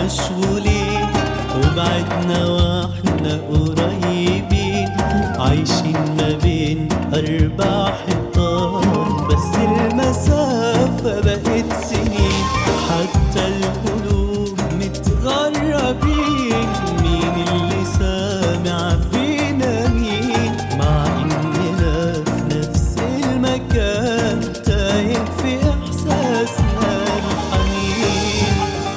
مشغولين وبعدنا واحنا قريبين عايشين ما بين أربع حيطان بس المسافة بقت سنين حتى القلوب متغربين مين اللي سامع فينا مين مع إننا في نفس المكان تايه في إحساسنا الحنين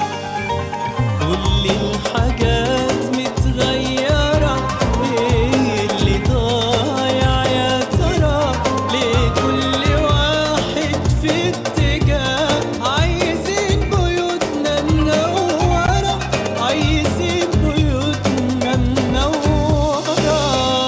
كل الحاجات متغيرة ايه اللي ضايع يا ترى ليه كل واحد في اتجاه عايزين بيوتنا منورة عايزين بيوتنا منورة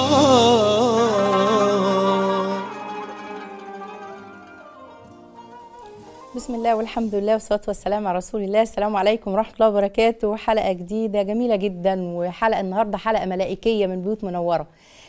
بسم الله والحمد لله والصلاة والسلام على رسول الله السلام عليكم ورحمة الله وبركاته حلقة جديدة جميلة جدا وحلقة النهاردة حلقة ملائكية من بيوت منورة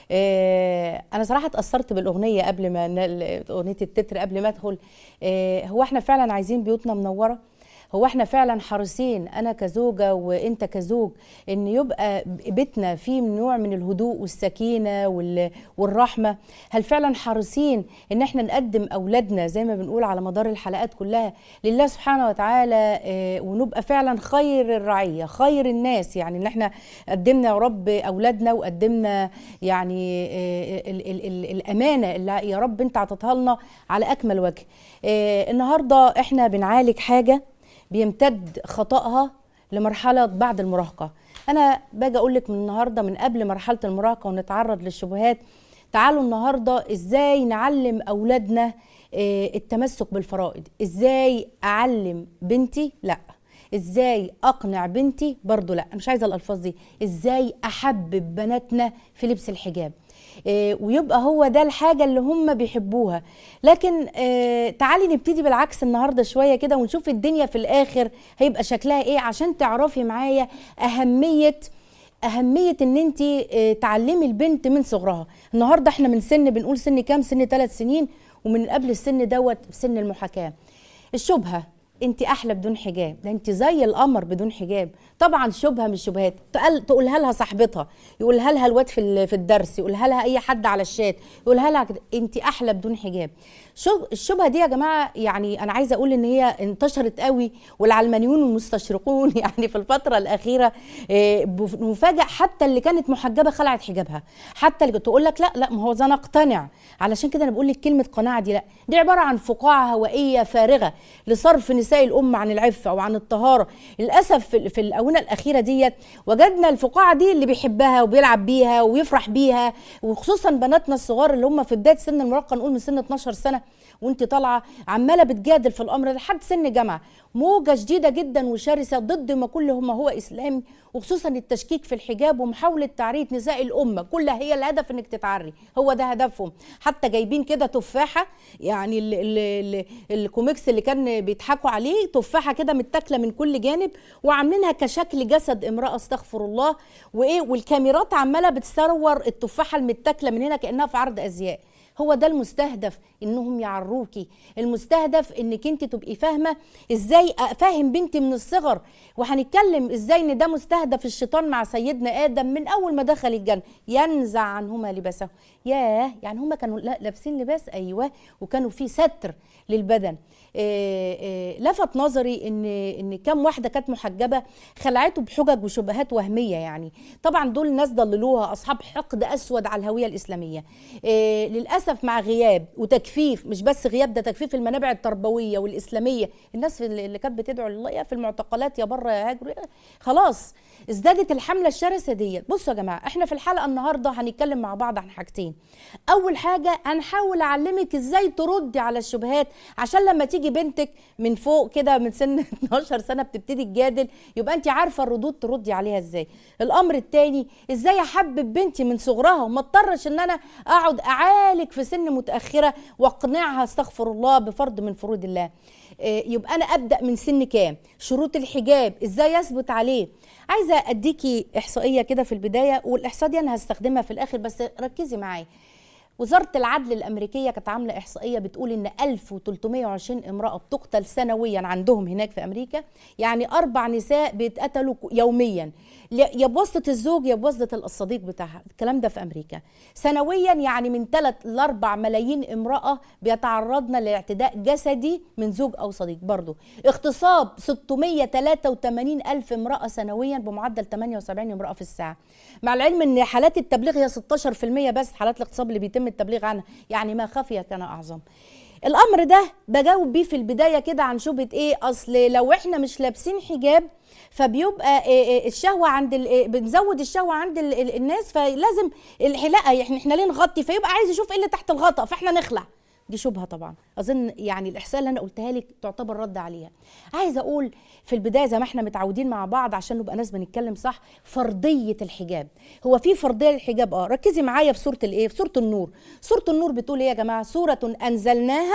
آه، أنا صراحة اتأثرت بالأغنية قبل ما ن- أغنية التتر قبل ما أدخل آه، هو إحنا فعلا عايزين بيوتنا منورة هو احنا فعلا حريصين انا كزوجه وانت كزوج ان يبقى بيتنا فيه نوع من الهدوء والسكينه وال- والرحمه هل فعلا حريصين ان احنا نقدم اولادنا زي ما بنقول على مدار الحلقات كلها لله سبحانه وتعالى آه، ونبقى فعلا خير الرعيه خير الناس يعني ان احنا قدمنا يا رب اولادنا وقدمنا يعني آه، ال ال ال الامانه اللي يا رب انت عطتها لنا على اكمل وجه آه، النهارده احنا بنعالج حاجه بيمتد خطأها لمرحلة بعد المراهقة أنا باجي أقول لك من النهاردة من قبل مرحلة المراهقة ونتعرض للشبهات تعالوا النهاردة إزاي نعلم أولادنا آه، التمسك بالفرائض إزاي أعلم بنتي لأ ازاي اقنع بنتي برضو لا مش عايزه الالفاظ دي ازاي احبب بناتنا في لبس الحجاب إيه ويبقى هو ده الحاجه اللي هم بيحبوها لكن إيه تعالي نبتدي بالعكس النهارده شويه كده ونشوف الدنيا في الاخر هيبقى شكلها ايه عشان تعرفي معايا اهميه اهميه ان انت تعلمي البنت من صغرها النهارده احنا من سن بنقول سن كام سن ثلاث سنين ومن قبل السن دوت سن المحاكاه الشبهه انت احلى بدون حجاب ده انت زي القمر بدون حجاب طبعا شبهه مش شبهات تقل تقولها لها صاحبتها يقولها لها الواد في ال- في الدرس يقولها لها اي حد على الشات يقولها لها كده انت احلى بدون حجاب شب- الشبهه دي يا جماعه يعني انا عايزه اقول ان هي انتشرت قوي والعلمانيون والمستشرقون يعني في الفتره الاخيره آه، بف- مفاجئ حتى اللي كانت محجبه خلعت حجابها حتى اللي تقول لك لا لا ما هو ده انا اقتنع علشان كده انا بقول لك كلمه قناعه دي لا دي عباره عن فقاعه هوائيه فارغه لصرف نساء الامه عن العفه وعن الطهاره للاسف في, في الاونه الاخيره ديت وجدنا الفقاعه دي اللي بيحبها وبيلعب بيها ويفرح بيها وخصوصا بناتنا الصغار اللي هم في بدايه سن المراهقه نقول من سن 12 سنه وانت طالعه عماله بتجادل في الامر ده لحد سن جامعه موجه شديده جدا وشرسه ضد ما كل ما هو اسلامي وخصوصا التشكيك في الحجاب ومحاوله تعريه نساء الامه كلها هي الهدف انك تتعري هو ده هدفهم حتى جايبين كده تفاحه يعني ال ال ال الكوميكس اللي كان بيضحكوا عليه تفاحه كده متاكله من كل جانب وعاملينها كشكل جسد امراه استغفر الله وايه والكاميرات عماله بتصور التفاحه المتاكله من هنا كانها في عرض ازياء هو ده المستهدف انهم يعروكي المستهدف انك انت تبقي فاهمه ازاي افهم بنتي من الصغر وهنتكلم ازاي ان ده مستهدف الشيطان مع سيدنا ادم من اول ما دخل الجنه ينزع عنهما لباسه ياه يعني هما كانوا لا- لابسين لباس ايوه وكانوا في ستر للبدن إيه إيه لفت نظري ان ان كام واحده كانت محجبه خلعته بحجج وشبهات وهميه يعني طبعا دول ناس ضللوها اصحاب حقد اسود على الهويه الاسلاميه إيه للاسف مع غياب وتجفيف مش بس غياب ده تجفيف المنابع التربويه والاسلاميه الناس اللي اللي كانت بتدعو لله يا في المعتقلات يا بره يا هاجر خلاص ازدادت الحمله الشرسه ديت بصوا يا جماعه احنا في الحلقه النهارده هنتكلم مع بعض عن حاجتين اول حاجه هنحاول اعلمك ازاي تردي على الشبهات عشان لما تيجي بنتك من فوق كده من سن 12 سنه بتبتدي تجادل يبقى انت عارفه الردود تردي عليها ازاي الامر الثاني ازاي احبب بنتي من صغرها وما اضطرش ان انا اقعد اعالج في سن متاخره واقنعها استغفر الله بفرض من فروض الله إيه، يبقى انا ابدا من سن كام شروط الحجاب ازاي يثبت عليه عايزه اديكي احصائيه كده في البدايه والاحصائيه دي انا هستخدمها في الاخر بس ركزي معايا وزارة العدل الأمريكية كانت عاملة إحصائية بتقول إن 1320 امرأة بتقتل سنويا عندهم هناك في أمريكا يعني أربع نساء بيتقتلوا يوميا يا بواسطة الزوج يا بواسطة الصديق بتاعها الكلام ده في أمريكا سنويا يعني من 3 ل 4 ملايين امرأة بيتعرضن لاعتداء جسدي من زوج أو صديق برضه اغتصاب 683 ألف امرأة سنويا بمعدل 78 امرأة في الساعة مع العلم ان حالات التبليغ هي 16% بس حالات الاغتصاب اللي بيتم التبليغ عنها يعني ما خفي كان اعظم الامر ده بجاوب بيه في البدايه كده عن شبهه ايه اصل لو احنا مش لابسين حجاب فبيبقى إيه إيه الشهوه عند ال- إيه بنزود الشهوه عند ال- ال- الناس فلازم الحلاقه احنا احنا ليه نغطي فيبقى عايز يشوف ايه اللي تحت الغطاء فاحنا نخلع دي شبهه طبعا اظن يعني الاحصاء اللي انا قلتها لك تعتبر رد عليها عايزه اقول في البدايه زي ما احنا متعودين مع بعض عشان نبقى ناس بنتكلم صح فرضيه الحجاب هو في فرضيه للحجاب اه ركزي معايا في سوره الايه في سوره النور سوره النور بتقول ايه يا جماعه سوره انزلناها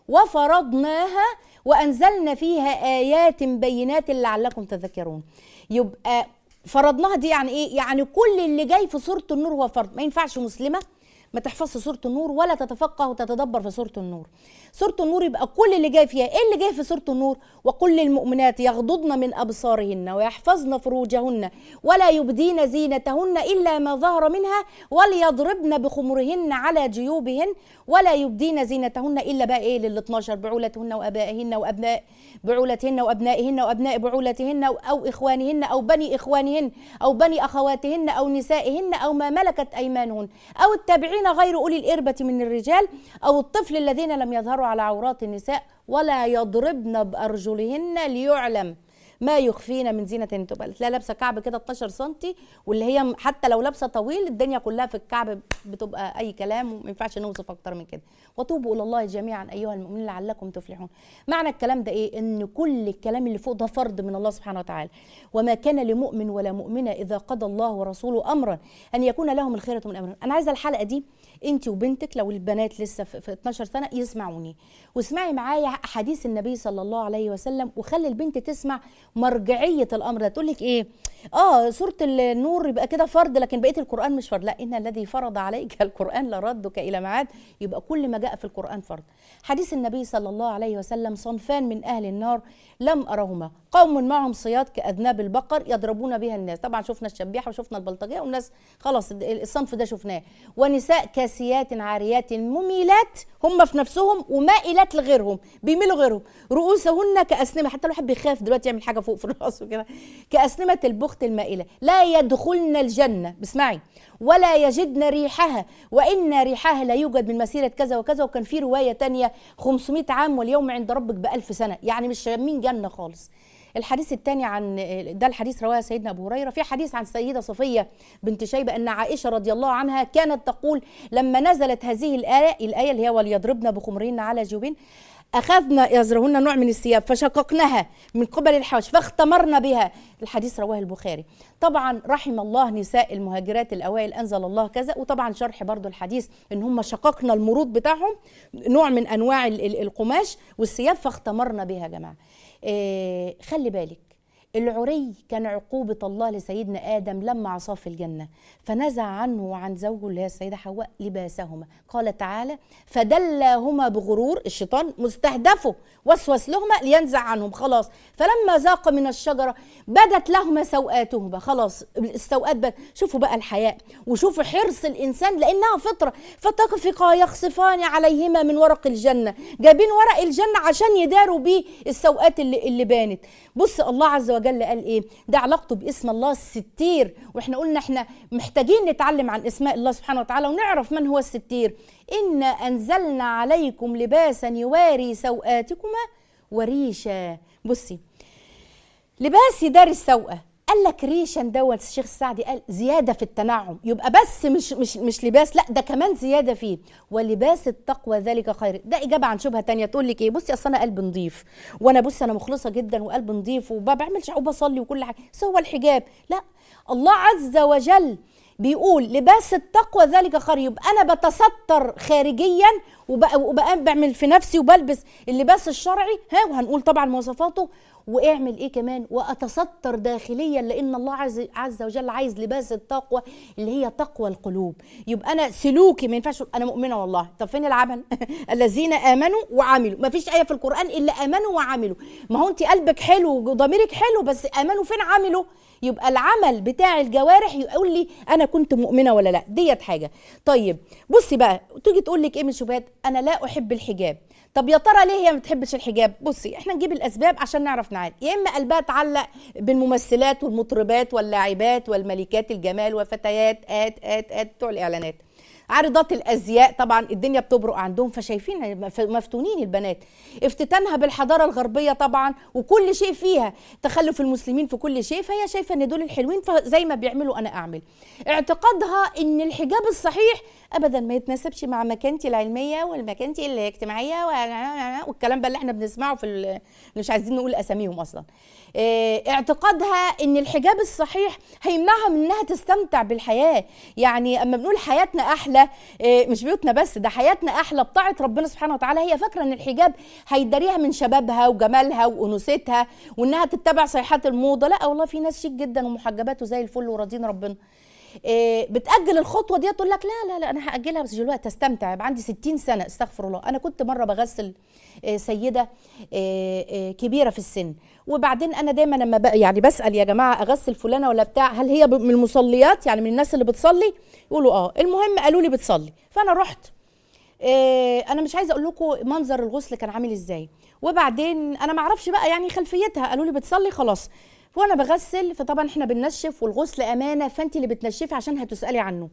وفرضناها وانزلنا فيها ايات بينات لعلكم تذكرون يبقى فرضناها دي يعني ايه يعني كل اللي جاي في سوره النور هو فرض ما ينفعش مسلمه ما تحفظش سوره النور ولا تتفقه وتتدبر في سوره النور سوره النور يبقى كل اللي جاي فيها ايه اللي جاي في سوره النور وقل للمؤمنات يغضضن من ابصارهن ويحفظن فروجهن ولا يبدين زينتهن الا ما ظهر منها وليضربن بخمرهن على جيوبهن ولا يبدين زينتهن الا بقى ايه لل 12 بعولتهن وابائهن وابناء بعولتهن وابنائهن وابناء بعولتهن او, أو اخوانهن او بني اخوانهن او بني اخواتهن او نسائهن او ما ملكت ايمانهن او التابعين غير اولي الاربه من الرجال او الطفل الذين لم يظهروا على عورات النساء ولا يضربن بارجلهن ليعلم ما يخفين من زينة تبقى تلاقي لابسه كعب كده 12 سم واللي هي حتى لو لابسه طويل الدنيا كلها في الكعب بتبقى اي كلام وما ينفعش نوصف اكتر من كده وتوبوا الى الله جميعا ايها المؤمنين لعلكم تفلحون معنى الكلام ده ايه ان كل الكلام اللي فوق ده فرض من الله سبحانه وتعالى وما كان لمؤمن ولا مؤمنه اذا قضى الله ورسوله امرا ان يكون لهم الخيره من امرهم انا عايزه الحلقه دي انت وبنتك لو البنات لسه في في 12 سنه يسمعوني واسمعي معايا حديث النبي صلى الله عليه وسلم وخلي البنت تسمع مرجعيه الامر ده تقول لك ايه اه سوره النور يبقى كده فرض لكن بقيه القران مش فرض لا ان الذي فرض عليك القران لردك الى معاد يبقى كل ما جاء في القران فرض حديث النبي صلى الله عليه وسلم صنفان من اهل النار لم ارهما قوم معهم صياد كاذناب البقر يضربون بها الناس طبعا شفنا الشبيحه وشفنا البلطجيه والناس خلاص الصنف ده شفناه ونساء كاسيات عاريات مميلات هم في نفسهم ومائلات لغيرهم بيميلوا غيرهم رؤوسهن كاسنمه حتى الواحد بيخاف دلوقتي يعمل حاجه فوق في راسه كده كاسنمه البخت المائله لا يدخلن الجنه بسمعي ولا يجدن ريحها وان ريحها لا يوجد من مسيره كذا وكذا وكان في روايه تانية 500 عام واليوم عند ربك بألف سنه يعني مش شامين جنه خالص الحديث الثاني عن ده الحديث رواه سيدنا ابو هريره في حديث عن السيده صفيه بنت شيبه ان عائشه رضي الله عنها كانت تقول لما نزلت هذه الايه الايه اللي هي وليضربن بخمرهن على جيوبهن أخذنا يزرهن نوع من الثياب فشققناها من قبل الحوش فاختمرنا بها الحديث رواه البخاري طبعا رحم الله نساء المهاجرات الأوائل أنزل الله كذا وطبعا شرح برضو الحديث إن هم شققنا المرود بتاعهم نوع من أنواع القماش والثياب فاختمرنا بها يا جماعة إيه خلي بالك العري كان عقوبة الله لسيدنا آدم لما عصاه في الجنة فنزع عنه وعن زوجه اللي هي السيدة حواء لباسهما قال تعالى فدلاهما بغرور الشيطان مستهدفه وسوس لهما لينزع عنهم خلاص فلما ذاق من الشجرة بدت لهما سوآتهما خلاص السوآت بدت شوفوا بقى الحياء وشوفوا حرص الإنسان لأنها فطرة فتخفقا يخصفان عليهما من ورق الجنة جايبين ورق الجنة عشان يداروا بيه السوآت اللي, اللي بانت بص الله عز وجل قال ايه ده علاقته باسم الله الستير واحنا قلنا احنا محتاجين نتعلم عن اسماء الله سبحانه وتعالى ونعرف من هو الستير إنا أنزلنا عليكم لباسا يواري سوآتكما وريشا بصي لباس يداري السوءة قال لك ريشا دوت الشيخ السعدي قال زياده في التنعم يبقى بس مش مش مش لباس لا ده كمان زياده فيه ولباس التقوى ذلك خير ده اجابه عن شبهه تانية تقول لك ايه بصي اصل انا قلب نظيف وانا بصي انا مخلصه جدا وقلب نظيف وما بعملش وبصلي وكل حاجه بس هو الحجاب لا الله عز وجل بيقول لباس التقوى ذلك خير يبقى انا بتستر خارجيا وبقى بعمل في نفسي وبلبس اللباس الشرعي ها وهنقول طبعا مواصفاته واعمل ايه كمان واتستر داخليا لان الله عز, عز وجل عايز لباس التقوى اللي هي تقوى القلوب يبقى انا سلوكي ما ينفعش أقول انا مؤمنه والله طب فين العمل الذين امنوا وعملوا ما فيش ايه في القران الا امنوا وعملوا ما هو انت قلبك حلو وضميرك حلو بس امنوا فين عملوا يبقى العمل بتاع الجوارح يقول لي انا كنت مؤمنه ولا لا ديت حاجه طيب بصي بقى تيجي تقول لك ايه من الشبهات انا لا احب الحجاب طب يا ترى ليه هي ما بتحبش الحجاب بصي احنا نجيب الاسباب عشان نعرف نعالج يا اما قلبها تعلق بالممثلات والمطربات واللاعبات والملكات الجمال وفتيات ات ات ات بتوع الاعلانات عارضات الازياء طبعا الدنيا بتبرق عندهم فشايفين مفتونين البنات افتتانها بالحضاره الغربيه طبعا وكل شيء فيها تخلف المسلمين في كل شيء فهي شايفه ان دول الحلوين فزي ما بيعملوا انا اعمل اعتقادها ان الحجاب الصحيح ابدا ما يتناسبش مع مكانتي العلميه والمكانتي الاجتماعيه والكلام بقى اللي احنا بنسمعه في ال- مش عايزين نقول اساميهم اصلا اه، اعتقادها ان الحجاب الصحيح هيمنعها من انها تستمتع بالحياه يعني اما بنقول حياتنا احلى اه، مش بيوتنا بس ده حياتنا احلى بطاعه ربنا سبحانه وتعالى هي فاكره ان الحجاب هيداريها من شبابها وجمالها وانوثتها وانها تتبع صيحات الموضه لا والله في ناس شيك جدا ومحجبات وزي الفل وراضين ربنا إيه، بتاجل الخطوه دي تقول لك لا لا لا انا هاجلها بس دلوقتي استمتع يبقى عندي 60 سنه استغفر الله انا كنت مره بغسل إيه، سيده إيه، إيه، كبيره في السن وبعدين انا دايما لما بق- يعني بسال يا جماعه اغسل فلانه ولا بتاع هل هي ب- من المصليات يعني من الناس اللي بتصلي يقولوا اه المهم قالوا لي بتصلي فانا رحت إيه، انا مش عايزه اقول لكم منظر الغسل كان عامل ازاي وبعدين انا ما اعرفش بقى يعني خلفيتها قالوا لي بتصلي خلاص وانا بغسل فطبعا احنا بننشف والغسل امانه فانت اللي بتنشفي عشان هتسالي عنه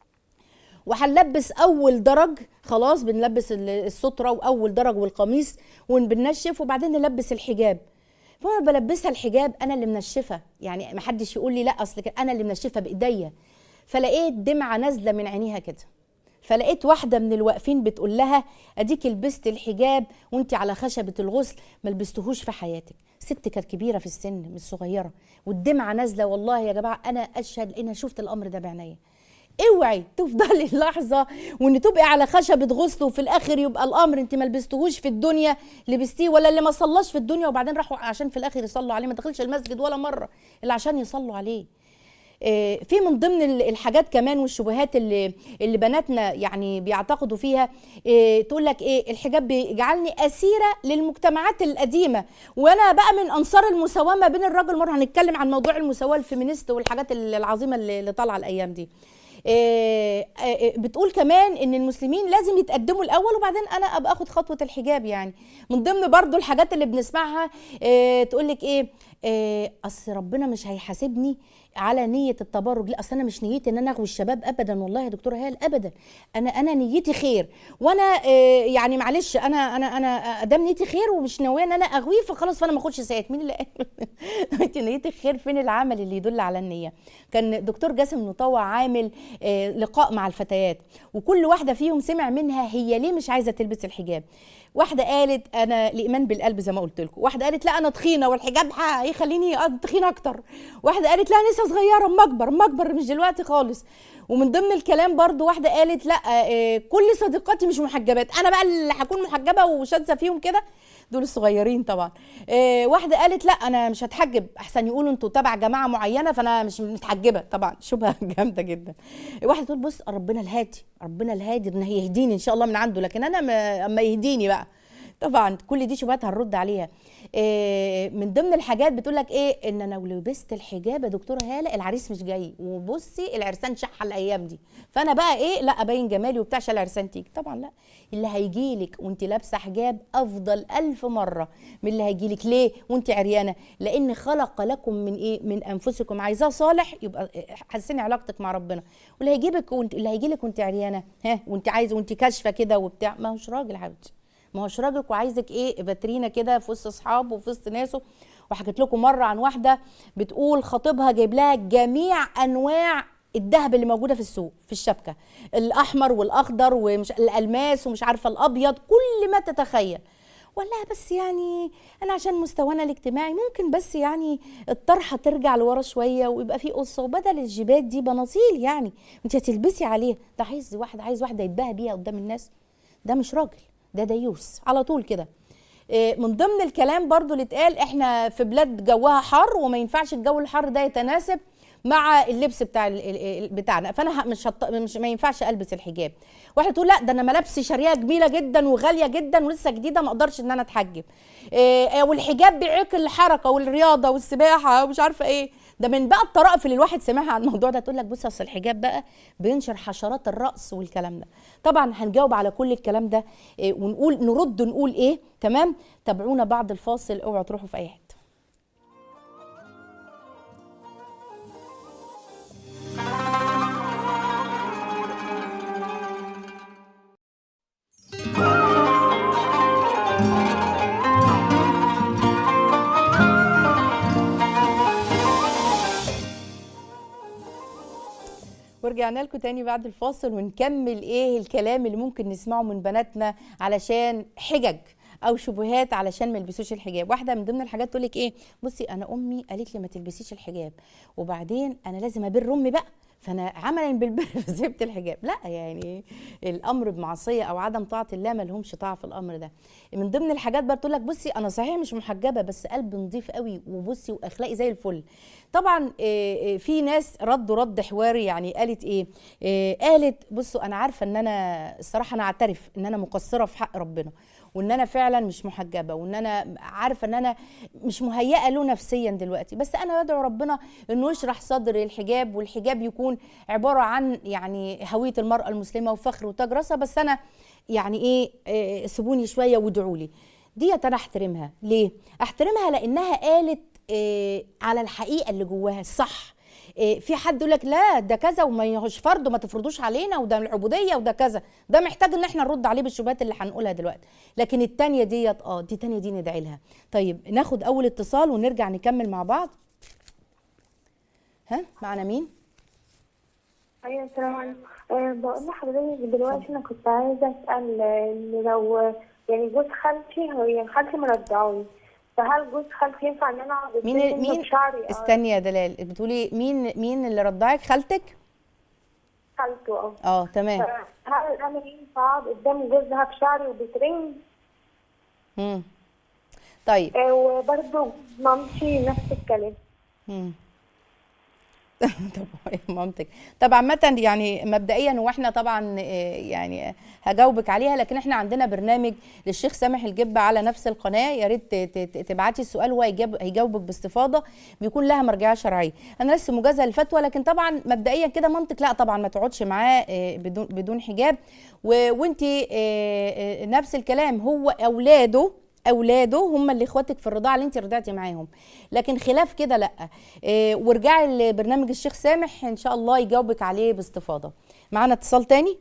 وهنلبس اول درج خلاص بنلبس ال- الستره واول درج والقميص وبننشف وبعدين نلبس الحجاب فانا بلبسها الحجاب انا اللي منشفه يعني ما حدش يقول لي لا اصل كده، انا اللي منشفه بايديا فلقيت دمعه نازله من عينيها كده فلقيت واحده من الواقفين بتقول لها اديك لبست الحجاب وانت على خشبه الغسل ما لبستهوش في حياتك ست كانت كبيره في السن مش صغيره والدمعه نازله والله يا جماعه انا اشهد ان شفت الامر ده بعينيا اوعي تفضلي لحظه وان تبقي على خشبه غسل وفي الاخر يبقى الامر انت ما لبستهوش في الدنيا لبستيه ولا اللي ما صلاش في الدنيا وبعدين راحوا عشان في الاخر يصلوا عليه ما دخلش المسجد ولا مره الا عشان يصلوا عليه آه، في من ضمن ال- الحاجات كمان والشبهات اللي اللي بناتنا يعني بيعتقدوا فيها آه، تقول لك ايه الحجاب بيجعلني اسيره للمجتمعات القديمه وانا بقى من انصار المساواه ما بين الراجل مره هنتكلم عن موضوع المساواه الفيمينيست والحاجات ال- العظيمه اللي اللي طالعه الايام دي آه، آه، بتقول كمان ان المسلمين لازم يتقدموا الاول وبعدين انا ابقى اخد خطوه الحجاب يعني من ضمن برضو الحاجات اللي بنسمعها تقول لك ايه آه، اصل ربنا مش هيحاسبني على نيه التبرج لا اصل انا مش نيتي ان انا اغوي الشباب ابدا والله يا دكتوره هال ابدا انا انا نيتي خير وانا آه، يعني معلش انا انا انا ادام نيتي خير ومش ناويه ان انا اغويه فخلاص فانا ما اخدش سيئات مين اللي قال انت نيتك خير فين العمل اللي يدل على النيه كان دكتور جاسم مطوع عامل آه، لقاء مع الفتيات وكل واحده فيهم سمع منها هي ليه مش عايزه تلبس الحجاب واحده قالت انا الايمان بالقلب زي ما قلت لكم واحده قالت لا انا تخينه والحجاب هيخليني أ- تخينه اكتر واحده قالت لا انا لسه صغيره اما اكبر اما اكبر مش دلوقتي خالص ومن ضمن الكلام برضو واحده قالت لا آه، كل صديقاتي مش محجبات انا بقى اللي هكون محجبه وشاذه فيهم كده دول الصغيرين طبعا آه، واحده قالت لا انا مش هتحجب احسن يقولوا انتوا تبع جماعه معينه فانا مش متحجبه طبعا شبهه جامده جدا واحده تقول بص ربنا الهادي ربنا الهادي ان يهديني ان شاء الله من عنده لكن انا ما- اما يهديني بقى طبعا كل دي شبهات هنرد عليها إيه من ضمن الحاجات بتقول لك ايه ان انا لو لبست الحجاب يا دكتوره هاله العريس مش جاي وبصي العرسان شحه الايام دي فانا بقى ايه لا ابين جمالي وبتاع عشان العرسان تيجي طبعا لا اللي هيجي لك وانت لابسه حجاب افضل ألف مره من اللي هيجي لك ليه وانت عريانه لان خلق لكم من ايه من انفسكم عايزاه صالح يبقى حسني علاقتك مع ربنا واللي هيجيبك وانت اللي هيجي لك وانت عريانه ها وانت عايزه وانت كاشفه كده وبتاع ما هوش راجل حبيبتي ما هوش راجل وعايزك ايه فاترينا كده في وسط اصحابه وفي وسط ناسه وحكيت لكم مره عن واحده بتقول خطيبها جايب لها جميع انواع الذهب اللي موجوده في السوق في الشبكه الاحمر والاخضر ومش الالماس ومش عارفه الابيض كل ما تتخيل ولا بس يعني انا عشان مستوانا الاجتماعي ممكن بس يعني الطرحه ترجع لورا شويه ويبقى في قصه وبدل الجيبات دي بناطيل يعني انت هتلبسي عليها ده عايز واحد عايز واحده يتباهى بيها قدام الناس ده مش راجل ده ديوس على طول كده إيه، من ضمن الكلام برضو اللي اتقال احنا في بلاد جوها حر وما ينفعش الجو الحر ده يتناسب مع اللبس بتاع ال- ال- ال- بتاعنا فانا ه- مش هط... مش ما ينفعش البس الحجاب واحده تقول لا ده انا ملابسي شاريه جميله جدا وغاليه جدا ولسه جديده ما اقدرش ان انا اتحجب إيه والحجاب بيعيق الحركه والرياضه والسباحه ومش عارفه ايه ده من بقى الطرائف اللي الواحد سمعها عن الموضوع ده تقول لك بص اصل الحجاب بقى بينشر حشرات الراس والكلام ده طبعا هنجاوب على كل الكلام ده إيه ونقول نرد نقول ايه تمام تابعونا بعد الفاصل اوعوا تروحوا في اي حته ورجعنا لكم تاني بعد الفاصل ونكمل ايه الكلام اللي ممكن نسمعه من بناتنا علشان حجج او شبهات علشان ما يلبسوش الحجاب واحده من ضمن الحاجات تقول لك ايه بصي انا امي قالت لي ما تلبسيش الحجاب وبعدين انا لازم ابر امي بقى فانا عملا بالبر سبت الحجاب لا يعني الامر بمعصيه او عدم طاعه الله ما لهمش طاعه في الامر ده من ضمن الحاجات بقى تقول لك بصي انا صحيح مش محجبه بس قلبي نظيف قوي وبصي واخلاقي زي الفل طبعا آه، آه، في ناس ردوا رد حواري يعني قالت ايه آه، قالت بصوا انا عارفه ان انا الصراحه انا اعترف ان انا مقصره في حق ربنا وان انا فعلا مش محجبه وان انا عارفه ان انا مش مهيئه له نفسيا دلوقتي بس انا بدعو ربنا انه يشرح صدر الحجاب والحجاب يكون عباره عن يعني هويه المراه المسلمه وفخر وتاج راسها بس انا يعني ايه آه، سيبوني شويه وادعوا لي ديت انا احترمها ليه احترمها لانها قالت آه، على الحقيقه اللي جواها الصح إيه، في حد يقول لك لا ده كذا وما يهوش فرض وما تفرضوش علينا وده العبوديه وده كذا ده محتاج ان احنا نرد عليه بالشبهات اللي هنقولها دلوقتي لكن التانية ديت اه دي تانية دي ندعي لها طيب ناخد اول اتصال ونرجع نكمل مع بعض ها معنا مين ايوه السلام عليكم أه بقول لحضرتك دلوقتي انا كنت عايزه اسال آه، إن لو يعني جوز خالتي هو يعني خالتي مرضعوني فهل جوز خالتي ينفع ان انا اقعد مين أتكلم مين بشعري اه استني يا دلال بتقولي مين مين اللي رضعك خالتك خالته اه اه تمام هل انا ينفع اقعد قدام جوزها بشعري وبترنج مم. طيب أه وبرده مامتي نفس الكلام مم. طب يا مامتك طب عامة يعني مبدئيا واحنا طبعا آه، يعني هجاوبك عليها لكن احنا عندنا برنامج للشيخ سامح الجبة على نفس القناة يا ريت ت- ت- تبعتي السؤال وهو هيجاوب- هيجاوبك باستفاضة بيكون لها مرجعية شرعية انا لسه مجازة للفتوى لكن طبعا مبدئيا كده مامتك لا طبعا ما تقعدش معاه آه، بدون بدون حجاب وانت نفس الكلام هو اولاده اولاده هم اللي اخواتك في الرضاعه اللي انت رضعتي معاهم لكن خلاف كده لا إيه وارجعي لبرنامج الشيخ سامح ان شاء الله يجاوبك عليه باستفاضه معانا اتصال تاني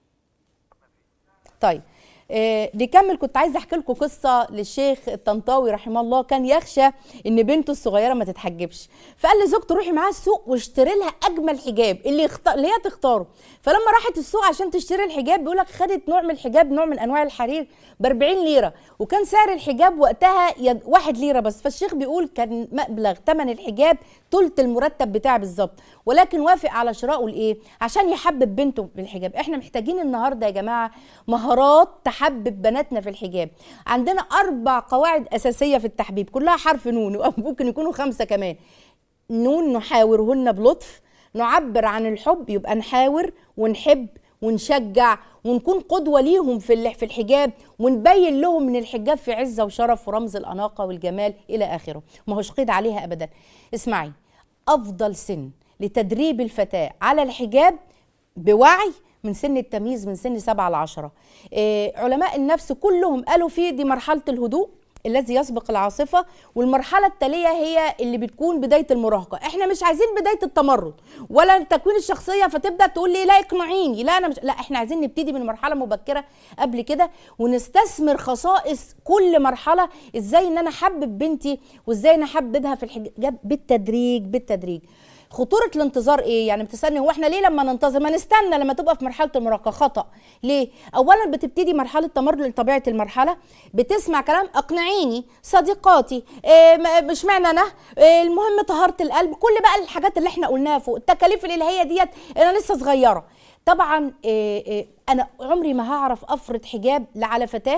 طيب إيه نكمل كنت عايزه احكي لكم قصه للشيخ الطنطاوي رحمه الله كان يخشى ان بنته الصغيره ما تتحجبش فقال لزوجته روحي معاها السوق واشتري لها اجمل حجاب اللي يخت... اللي هي تختاره فلما راحت السوق عشان تشتري الحجاب بيقول لك خدت نوع من الحجاب نوع من انواع الحرير ب 40 ليره وكان سعر الحجاب وقتها يد... واحد ليره بس فالشيخ بيقول كان مبلغ ثمن الحجاب ثلث المرتب بتاعه بالظبط ولكن وافق على شرائه لايه عشان يحبب بنته بالحجاب احنا محتاجين النهارده يا جماعه مهارات تحبب بناتنا في الحجاب عندنا اربع قواعد اساسيه في التحبيب كلها حرف نون وممكن يكونوا خمسه كمان نون نحاورهن بلطف نعبر عن الحب يبقى نحاور ونحب ونشجع ونكون قدوة ليهم في ال- في الحجاب ونبين لهم ان الحجاب في عزة وشرف ورمز الأناقة والجمال إلى آخره ما هوش قيد عليها أبدا اسمعي أفضل سن لتدريب الفتاة على الحجاب بوعي من سن التمييز من سن سبعة لعشرة إيه علماء النفس كلهم قالوا فيه دي مرحلة الهدوء الذي يسبق العاصفة والمرحلة التالية هي اللي بتكون بداية المراهقة احنا مش عايزين بداية التمرد ولا تكوين الشخصية فتبدأ تقول لي لا اقنعيني لا انا مش لا احنا عايزين نبتدي من مرحلة مبكرة قبل كده ونستثمر خصائص كل مرحلة ازاي ان انا احبب بنتي وازاي انا احببها في الحجاب بالتدريج بالتدريج خطورة الانتظار ايه؟ يعني بتستني هو احنا ليه لما ننتظر؟ ما نستنى لما تبقى في مرحلة المراهقة خطأ، ليه؟ أولا بتبتدي مرحلة تمرد لطبيعة المرحلة، بتسمع كلام اقنعيني، صديقاتي، إيه م- مش معنى انا، إيه المهم طهارة القلب، كل بقى الحاجات اللي احنا قلناها فوق، التكاليف الإلهية ديت أنا لسه صغيرة. طبعا إيه إيه أنا عمري ما هعرف أفرض حجاب لا على فتاة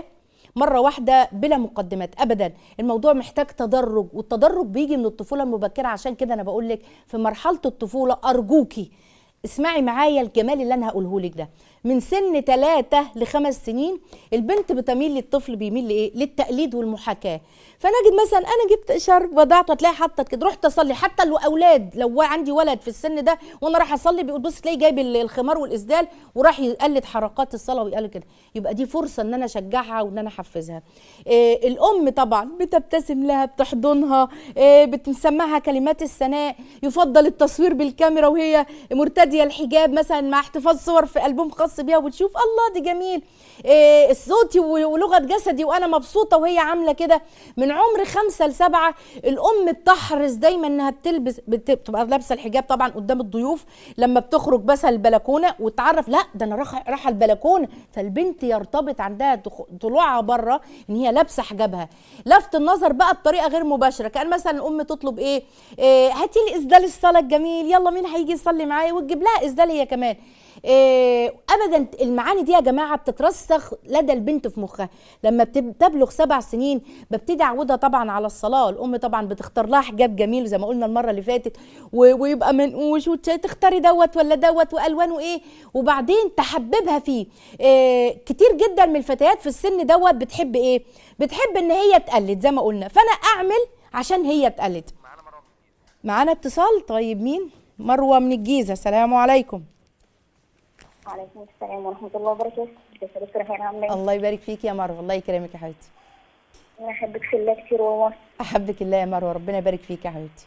مره واحده بلا مقدمات ابدا الموضوع محتاج تدرج والتدرج بيجي من الطفوله المبكره عشان كده انا بقول لك في مرحله الطفوله ارجوكي اسمعي معايا الجمال اللي انا هقوله لك ده من سن ثلاثة لخمس سنين البنت بتميل للطفل بيميل لايه للتقليد والمحاكاه فانا اجد مثلا انا جبت شرب وضعته تلاقي حاطه كده رحت اصلي حتى لو اولاد لو عندي ولد في السن ده وانا راح اصلي بيقول بص تلاقي جايب ال- الخمار والاسدال وراح يقلد حركات الصلاه ويقلد كده يبقى دي فرصه ان انا اشجعها وان انا احفزها إيه الام طبعا بتبتسم لها بتحضنها إيه بتسمعها كلمات الثناء يفضل التصوير بالكاميرا وهي مرتديه الحجاب مثلا مع احتفاظ صور في البوم خاص بيها وتشوف الله دي جميل إيه صوتي ولغه جسدي وانا مبسوطه وهي عامله كده من عمر خمسة لسبعة الام بتحرص دايما انها بتلبس بت- بتبقى لابسه الحجاب طبعا قدام الضيوف لما بتخرج بس البلكونه وتعرف لا ده انا رايحه رايحه البلكونه فالبنت يرتبط عندها دخ- طلوعها بره ان هي لابسه حجابها لفت النظر بقى بطريقه غير مباشره كان مثلا الام تطلب ايه, إيه هاتي لي اسدال الصلاه الجميل يلا مين هيجي يصلي معايا وتجيب لها اسدال هي كمان إيه ابدا المعاني دي يا جماعه بتترسخ لدى البنت في مخها لما بتب- تبلغ سبع سنين ببتدي اعودها طبعا على الصلاه الام طبعا بتختار لها حجاب جميل زي ما قلنا المره اللي فاتت و- ويبقى منقوش وتختاري دوت ولا دوت والوانه ايه وبعدين تحببها فيه إيه كتير جدا من الفتيات في السن دوت بتحب ايه بتحب ان هي تقلد زي ما قلنا فانا اعمل عشان هي تقلد معانا اتصال طيب مين مروه من الجيزه السلام عليكم وعليكم السلام ورحمة الله وبركاته ازيك يا دكتورة هانة عاملة ايه؟ الله يبارك فيك يا مروه الله يكرمك يا حبيبتي أنا أحبك في الله كتير والله احبك الله يا مروه ربنا يبارك فيك يا حبيبتي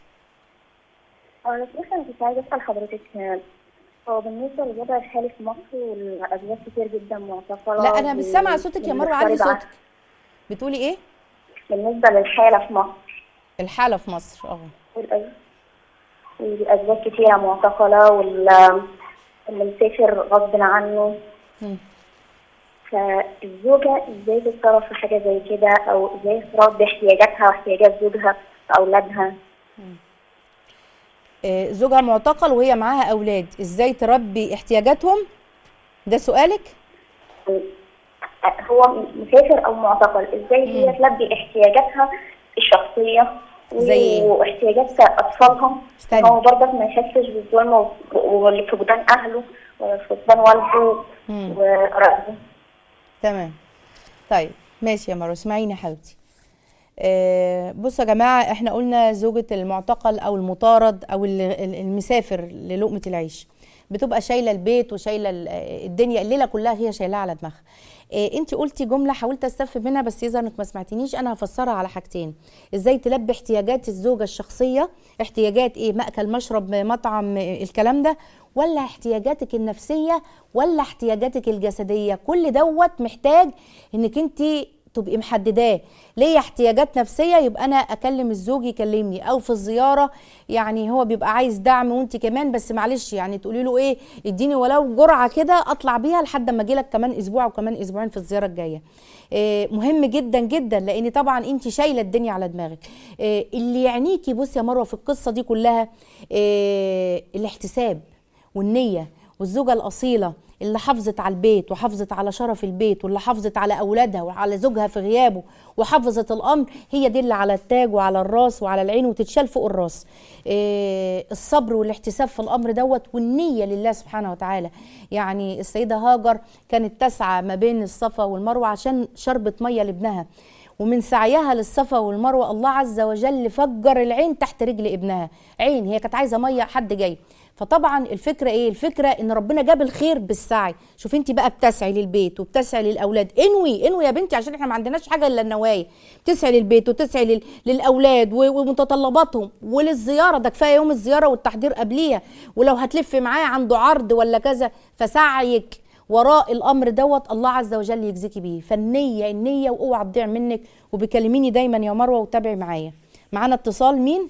أنا بس أنا كنت عايزة أسأل حضرتك آه، هو بالنسبة للوضع الحالي في مصر والأزواج كتير جدا معتقلة لا انا مش وال- سامعه صوتك يا مروه علي والمغتربة. صوتك بتقولي ايه بالنسبة للحالة في مصر الحاله في مصر اه والأز- والأزواج كتيرة معتقلة وال اللي مسافر غصب عنه مم. فالزوجة ازاي تتصرف في حاجة زي كده أو ازاي تراضي احتياجاتها واحتياجات زوجها وأولادها آه، زوجها معتقل وهي معاها اولاد ازاي تربي احتياجاتهم ده سؤالك هو مسافر او معتقل ازاي هي تلبي احتياجاتها الشخصيه زي إيه؟ واحتياجات اطفالها استني. هو برضك ما يحسش بالظلم و- وفقدان اهله وفقدان والده مم. وقرايبه تمام طيب ماشي يا مروه اسمعيني يا حبيبتي آه، بصوا يا جماعه احنا قلنا زوجة المعتقل او المطارد او ال- ال- المسافر للقمة العيش بتبقى شايله البيت وشايله ال- الدنيا الليله كلها هي شايلاها على دماغها انت قلتي جمله حاولت استفهم منها بس يظهر انك ما سمعتنيش انا هفسرها على حاجتين ازاي تلبي احتياجات الزوجه الشخصيه احتياجات ايه ماكل مشرب مطعم آه، الكلام ده ولا احتياجاتك النفسيه ولا احتياجاتك الجسديه كل دوت محتاج انك انت تبقي محدداه ليا احتياجات نفسيه يبقى انا اكلم الزوج يكلمني او في الزياره يعني هو بيبقى عايز دعم وانت كمان بس معلش يعني تقولي له ايه اديني ولو جرعه كده اطلع بيها لحد ما اجي لك كمان اسبوع وكمان اسبوعين في الزياره الجايه إيه مهم جدا جدا لان طبعا انت شايله الدنيا على دماغك إيه اللي يعنيكي بصي يا مروه في القصه دي كلها إيه الاحتساب والنيه والزوجه الاصيله اللي حافظت على البيت وحافظت على شرف البيت واللي حافظت على اولادها وعلى زوجها في غيابه وحافظت الامر هي دي اللي على التاج وعلى الراس وعلى العين وتتشال فوق الراس إيه الصبر والاحتساب في الامر دوت والنيه لله سبحانه وتعالى يعني السيده هاجر كانت تسعى ما بين الصفا والمروه عشان شربة ميه لابنها ومن سعيها للصفا والمروه الله عز وجل فجر العين تحت رجل ابنها عين هي كانت عايزه ميه حد جاي فطبعا الفكره ايه الفكره ان ربنا جاب الخير بالسعي شوف انت بقى بتسعي للبيت وبتسعي للاولاد انوي انوي يا بنتي عشان احنا ما عندناش حاجه الا النوايا بتسعي للبيت وتسعي لل... للاولاد و- ومتطلباتهم وللزياره ده كفايه يوم الزياره والتحضير قبليها ولو هتلف معاه عنده عرض ولا كذا فسعيك وراء الامر دوت الله عز وجل يجزيكي بيه فالنيه النيه واوعى تضيع منك وبكلميني دايما يا مروه وتابعي معايا معانا اتصال مين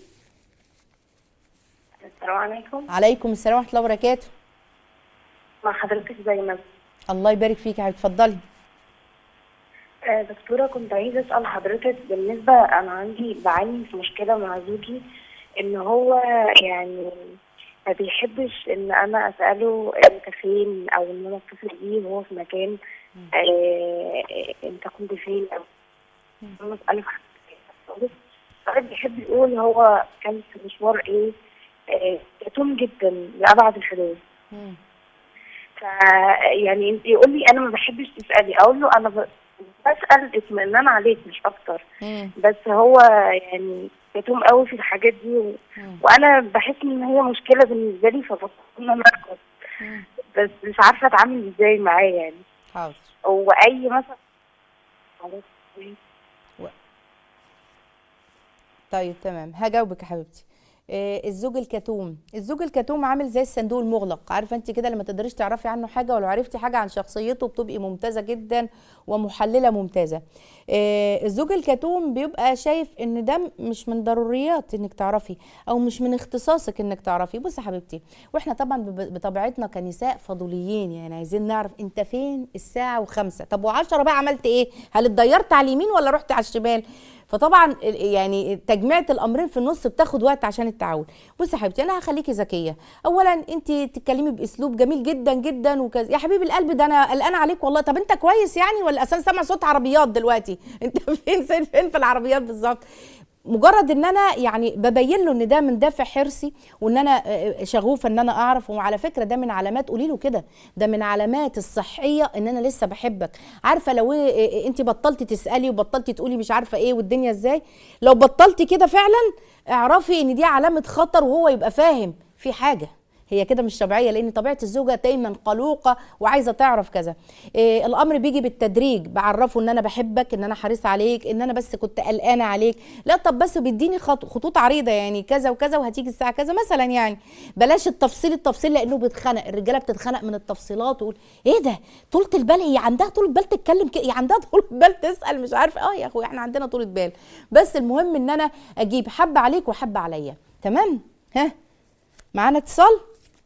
السلام عليكم عليكم السلام ورحمه الله وبركاته مع حضرتك زينب الله يبارك فيك يا حبيبتي اتفضلي آه، دكتورة كنت عايزة أسأل حضرتك بالنسبة أنا عندي بعاني في مشكلة مع زوجي إن هو يعني ما بيحبش ان انا اساله انت فين او ان انا اتصل بيه وهو في مكان آه انت كنت فين او انا اساله في حاجة. ساعات بيحب يقول هو كان في مشوار ايه آه يتوم جدا لابعد الحدود مم. ف يعني يقول لي انا ما بحبش تسالي اقول له انا ب- بسال اطمئنان عليك مش اكتر مم. بس هو يعني يتوم قوي في الحاجات دي و... مم. وانا بحس ان هي مشكله بالنسبه لي فبضطر ان انا اسكت مم. بس مش عارفه اتعامل ازاي معاه يعني حاضر واي مثلا معلش. طيب تمام هجاوبك يا حبيبتي آه، الزوج الكتوم الزوج الكتوم عامل زي الصندوق المغلق عارفه انت كده لما تقدريش تعرفي عنه حاجه ولو عرفتي حاجه عن شخصيته بتبقي ممتازه جدا ومحلله ممتازه آه، الزوج الكتوم بيبقى شايف ان ده مش من ضروريات انك تعرفي او مش من اختصاصك انك تعرفي بصي يا حبيبتي واحنا طبعا ب- بطبيعتنا كنساء فضوليين يعني عايزين نعرف انت فين الساعه وخمسة طب وعشرة بقى عملت ايه هل اتضيرت على اليمين ولا رحت على الشمال فطبعا ال- يعني تجميعة الامرين في النص بتاخد وقت عشان التعود بصي يا حبيبتي انا هخليكي ذكيه اولا انت تتكلمي باسلوب جميل جدا جدا وكذا يا حبيب القلب ده انا قلقانه عليك والله طب انت كويس يعني ولا اصلا سامع صوت عربيات دلوقتي انت فين فين فين في العربيات بالظبط مجرد ان انا يعني ببين له ان ده من دافع حرصي وان انا آه، شغوفه ان انا اعرف وعلى فكره ده من علامات قولي له كده ده من علامات الصحيه ان انا لسه بحبك عارفه لو إيه انت بطلتي تسالي وبطلتي تقولي مش عارفه ايه والدنيا ازاي لو بطلتي كده فعلا اعرفي ان دي علامه خطر وهو يبقى فاهم في حاجه هي كده مش طبيعيه لان طبيعه الزوجه دايما قلوقه وعايزه تعرف كذا إيه الامر بيجي بالتدريج بعرفه ان انا بحبك ان انا حريصه عليك ان انا بس كنت قلقانه عليك لا طب بس بيديني خط- خطوط عريضه يعني كذا وكذا وهتيجي الساعه كذا مثلا يعني بلاش التفصيل التفصيل لانه بيتخنق الرجاله بتتخنق من التفصيلات وتقول ايه ده طولة البال هي عندها طولة بال تتكلم كده هي عندها طولة بال تسال مش عارفه اه يا اخويا احنا عندنا طولة بال بس المهم ان انا اجيب حبه عليك وحبه عليا تمام ها معانا اتصال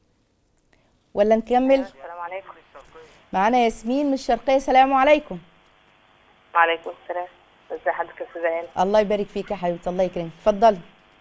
ولا نكمل السلام عليكم معانا ياسمين من الشرقية السلام عليكم وعليكم السلام ازي حضرتك يا استاذه هاني الله يبارك فيك يا حبيبتي الله يكرمك اتفضلي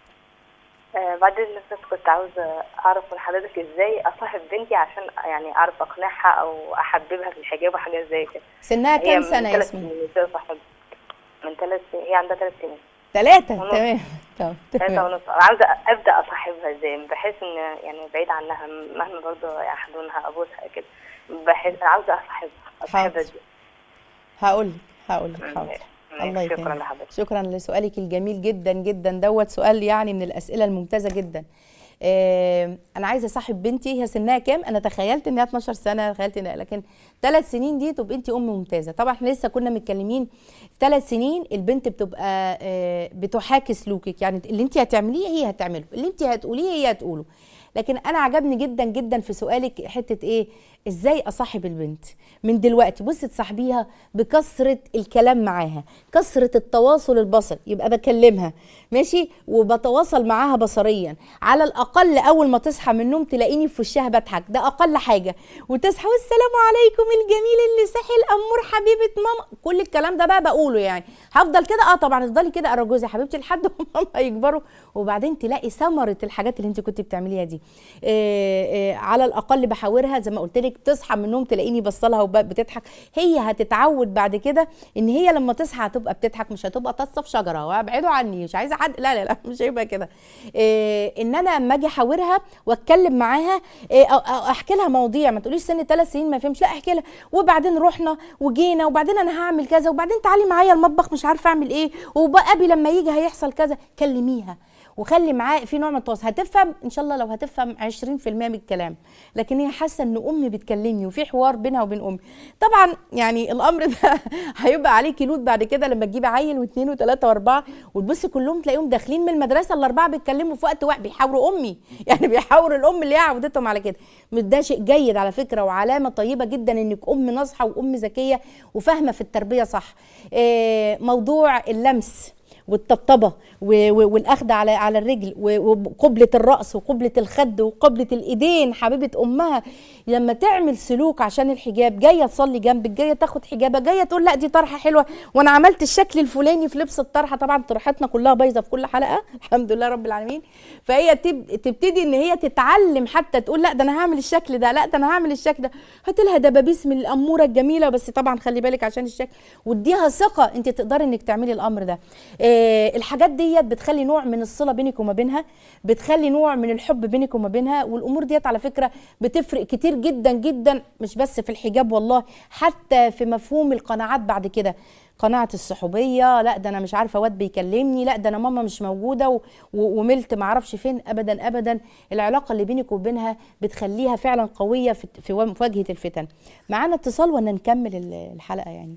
آه بعد اللي فات كنت عاوزه اعرف من حضرتك ازاي اصاحب بنتي عشان يعني اعرف اقنعها او احببها في الحجاب وحاجات زي كده سنها هي كام من سنة يا ثلاث ياسمين سنين ازاي اصاحبها من ثلاث سنين هي عندها ثلاث سنين ثلاثة ونص. تمام طب ثلاثة تمام ونص أنا عاوزة أبدأ أصاحبها إزاي بحيث إن يعني بعيد عنها مهما برضه أحضنها أبوسها كده بحيث أنا عاوزة أصاحبها أصاحبها حاضر. إزاي هقول لك هقول لك حاضر ماشي. الله شكرا يكرمك لحضرتك شكرا لسؤالك الجميل جدا جدا دوت سؤال يعني من الاسئله الممتازه جدا آه انا عايزه اصاحب بنتي هي سنها كام انا تخيلت انها 12 سنه تخيلت انها لكن ثلاث سنين دي تبقى انت ام ممتازه طبعا احنا لسه كنا متكلمين ثلاث سنين البنت بتبقى آه بتحاكي سلوكك يعني اللي انت هتعمليه هي هتعمله اللي انت هتقوليه هي هتقوله لكن انا عجبني جدا جدا في سؤالك حته ايه ازاي اصاحب البنت من دلوقتي بصي تصاحبيها بكثره الكلام معاها كثره التواصل البصري يبقى بكلمها ماشي وبتواصل معاها بصريا على الاقل اول ما تصحى من النوم تلاقيني في وشها بضحك ده اقل حاجه وتصحى والسلام عليكم الجميل اللي صحي الامور حبيبه ماما كل الكلام ده بقى بقوله يعني هفضل كده اه طبعا افضلي كده ارى جوزي حبيبتي لحد ما ماما يكبروا وبعدين تلاقي ثمره الحاجات اللي انت كنت بتعمليها دي آه آه على الاقل بحاورها زي ما قلت لك تصحى من النوم تلاقيني بصلها وبتضحك هي هتتعود بعد كده ان هي لما تصحى هتبقى بتضحك مش هتبقى تصف شجره وابعدوا عني مش عايزه حد لا لا لا مش هيبقى كده إيه ان انا اما اجي احاورها واتكلم معاها إيه أو أو احكي لها مواضيع ما تقوليش سن ثلاث سنين ما فهمش لا احكي لها وبعدين رحنا وجينا وبعدين انا هعمل كذا وبعدين تعالي معايا المطبخ مش عارفه اعمل ايه وبقى ابي لما يجي هيحصل كذا كلميها وخلي معاه في نوع من التواصل هتفهم ان شاء الله لو هتفهم 20% من الكلام لكن هي حاسه ان امي بتكلمني وفي حوار بينها وبين امي طبعا يعني الامر ده هيبقى عليكي لود بعد كده لما تجيبي عيل واثنين وثلاثه واربعه وتبصي كلهم تلاقيهم داخلين من المدرسه الاربعه بيتكلموا في وقت واحد بيحاوروا امي يعني بيحاوروا الام اللي هي عودتهم على كده ده شيء جيد على فكره وعلامه طيبه جدا انك ام ناصحه وام ذكيه وفاهمه في التربيه صح إيه موضوع اللمس والطبطبه و- و- والاخذ على على الرجل و- وقبله الراس وقبله الخد وقبله الايدين حبيبه امها لما تعمل سلوك عشان الحجاب جايه تصلي جنبك جايه تاخد حجابها جايه تقول لا دي طرحه حلوه وانا عملت الشكل الفلاني في لبس الطرحه طبعا طرحتنا كلها بايظه في كل حلقه الحمد لله رب العالمين فهي تب... تبتدي ان هي تتعلم حتى تقول لا ده انا هعمل الشكل ده لا ده انا هعمل الشكل ده هات لها دبابيس من الاموره الجميله بس طبعا خلي بالك عشان الشكل واديها ثقه انت تقدري انك تعملي الامر ده آه الحاجات ديت بتخلي نوع من الصله بينك وما بينها بتخلي نوع من الحب بينك وما بينها والامور ديت على فكره بتفرق كتير جدا جدا مش بس في الحجاب والله حتى في مفهوم القناعات بعد كده قناعة الصحوبية لا ده انا مش عارفة واد بيكلمني لا ده انا ماما مش موجودة و- و- وملت معرفش فين ابدا ابدا العلاقة اللي بينك وبينها بتخليها فعلا قوية في في مواجهة الفتن معانا اتصال ولا نكمل ال- الحلقة يعني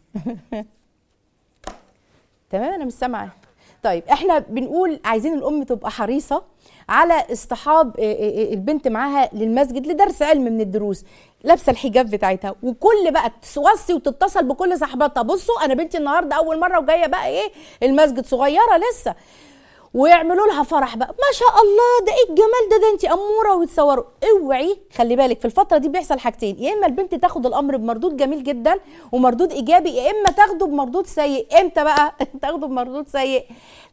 تمام انا مش سامعه طيب احنا بنقول عايزين الام تبقى حريصه على اصطحاب آه، آه، آه، البنت معاها للمسجد لدرس علم من الدروس لابسه الحجاب بتاعتها وكل بقى توصي وتتصل بكل صاحباتها بصوا انا بنتي النهارده اول مره وجايه بقى ايه المسجد صغيره لسه ويعملوا لها فرح بقى ما شاء الله ده ايه الجمال ده ده انت اموره وتصوروا اوعي خلي بالك في الفتره دي بيحصل حاجتين يا اما البنت تاخد الامر بمردود جميل جدا ومردود ايجابي يا اما تاخده بمردود سيء امتى بقى تاخده بمردود سيء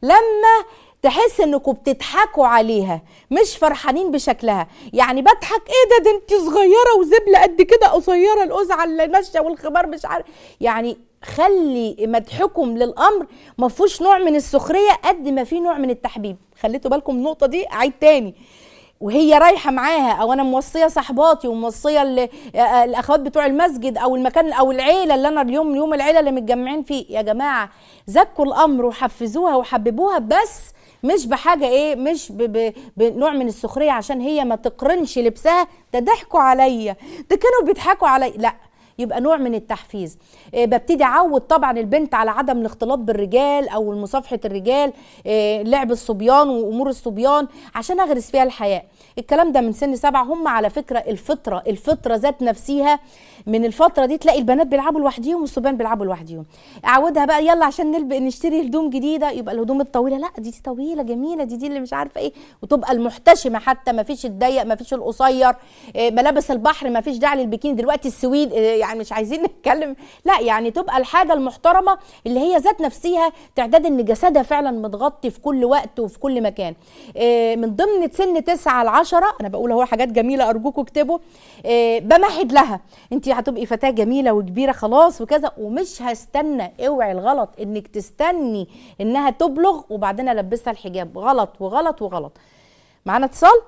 لما تحس انكم بتضحكوا عليها مش فرحانين بشكلها يعني بضحك ايه ده ده انت صغيره وزبله قد كده قصيره القزعه اللي ماشيه والخمار مش عارف يعني خلي مدحكم للامر ما فيهوش نوع من السخريه قد ما فيه نوع من التحبيب خليتوا بالكم من النقطه دي اعيد تاني وهي رايحه معاها او انا موصيه صحباتي وموصيه ال- آه، الاخوات بتوع المسجد او المكان او العيله اللي انا اليوم يوم العيله اللي متجمعين فيه يا جماعه زكوا الامر وحفزوها وحببوها بس مش بحاجه ايه مش ب ب بنوع من السخريه عشان هي ما تقرنش لبسها ده ضحكوا عليا ده كانوا بيضحكوا عليا لا يبقى نوع من التحفيز إيه ببتدي اعود طبعا البنت على عدم الاختلاط بالرجال او مصافحه الرجال إيه لعب الصبيان وامور الصبيان عشان اغرس فيها الحياه الكلام ده من سن سبعة هم على فكره الفطره الفطره ذات نفسها من الفتره دي تلاقي البنات بيلعبوا لوحديهم والصبيان بيلعبوا لوحديهم اعودها بقى يلا عشان نلب... نشتري هدوم جديده يبقى الهدوم الطويله لا دي, دي طويله جميله دي دي اللي مش عارفه ايه وتبقى المحتشمه حتى ما فيش الضيق ما فيش القصير إيه ملابس البحر ما فيش داعي للبيكيني دلوقتي السويد إيه يعني مش عايزين نتكلم لا يعني تبقى الحاجه المحترمه اللي هي ذات نفسها تعداد ان جسدها فعلا متغطي في كل وقت وفي كل مكان إيه من ضمن سن 9 ل 10 انا بقول اهو حاجات جميله ارجوكم اكتبوا إيه بمهد لها انت هتبقي فتاه جميله وكبيره خلاص وكذا ومش هستنى اوعي الغلط انك تستني انها تبلغ وبعدين البسها الحجاب غلط وغلط وغلط معانا اتصال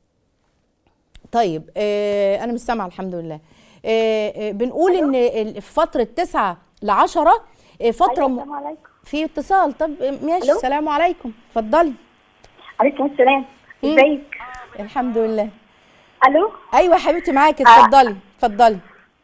طيب آه انا مش سامعه الحمد لله آه آه بنقول ان ال- في فتره 9 ل 10 آه فتره م... السلام عليكم في اتصال طب آه، ماشي ألو؟ السلام عليكم اتفضلي عليكم السلام مم. ازيك الحمد لله الو ايوه يا حبيبتي معاكي آه. اتفضلي اتفضلي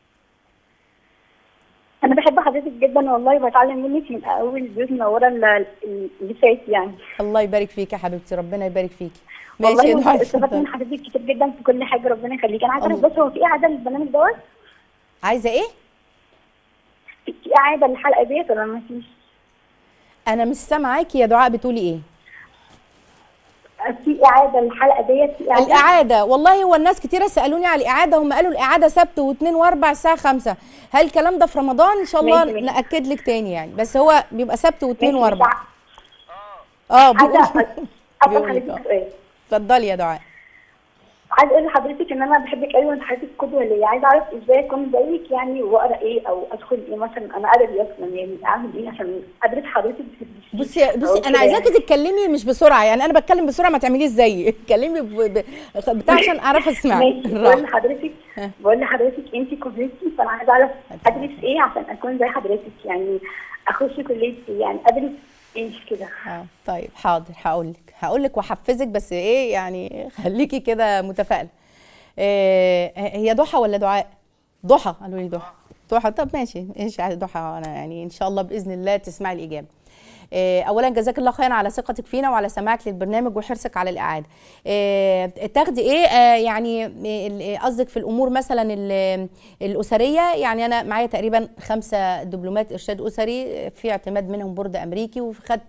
انا بحب حضرتك جدا والله بتعلم منك من اول البيوت منوره ال- ال- اللي فات يعني الله يبارك فيك يا حبيبتي ربنا يبارك فيكي ماشي يا والله دعاء استفدت من اتفضلي حضرتك كتير جدا في كل حاجه ربنا يخليك انا عايزه اعرف الله. بس هو في اعاده للبرنامج دوت عايزه ايه في اعاده للحلقه ديت ولا ما فيش انا مش سامعاكي يا دعاء بتقولي ايه في اعاده للحلقه ديت في اعاده الإعادة والله هو الناس كتيرة سألوني على الإعادة هم قالوا الإعادة سبت واثنين وأربع الساعة خمسة هل الكلام ده في رمضان إن شاء الله ماشي، ماشي. نأكد لك تاني يعني بس هو بيبقى سبت واثنين ماشي، وأربع مش اه بيقول عايزه اسال بيقول لك حضرتك آه. سؤال اتفضلي يا دعاء عايزه اقول لحضرتك ان انا بحبك قوي وانت حضرتك قدوه ليا عايزه اعرف ازاي اكون زيك يعني واقرا ايه او ادخل ايه مثلا انا ادبي اصلا يعني اعمل ايه عشان ادرس حضرتك في التشريح بصي أو بصي كده انا عايزاكي يعني. تتكلمي مش بسرعه يعني انا بتكلم بسرعه ما تعمليش زيي اتكلمي ب... ب... بتاع عشان اعرف اسمع ماشي بقول بالراحة. لحضرتك ها. بقول لحضرتك انت كليتي فانا عايزه اعرف ادرس ايه عشان اكون زي حضرتك يعني اخش كليه ايه يعني ادرس ايه كده اه طيب حاضر هقول لك هقول لك واحفزك بس ايه يعني خليكي كده متفائله إيه هي ضحى ولا دعاء ضحى قالوا لي ضحى ضحى طب ماشي ايش على ضحى انا يعني ان شاء الله باذن الله تسمعي الاجابه إيه، اولا جزاك الله خيرا على ثقتك فينا وعلى سماعك للبرنامج وحرصك على الاعاده إيه، تاخدي ايه آه، يعني ال- قصدك في الامور مثلا ال- الاسريه يعني انا معايا تقريبا خمسه دبلومات ارشاد اسري في اعتماد منهم بورد امريكي وخدت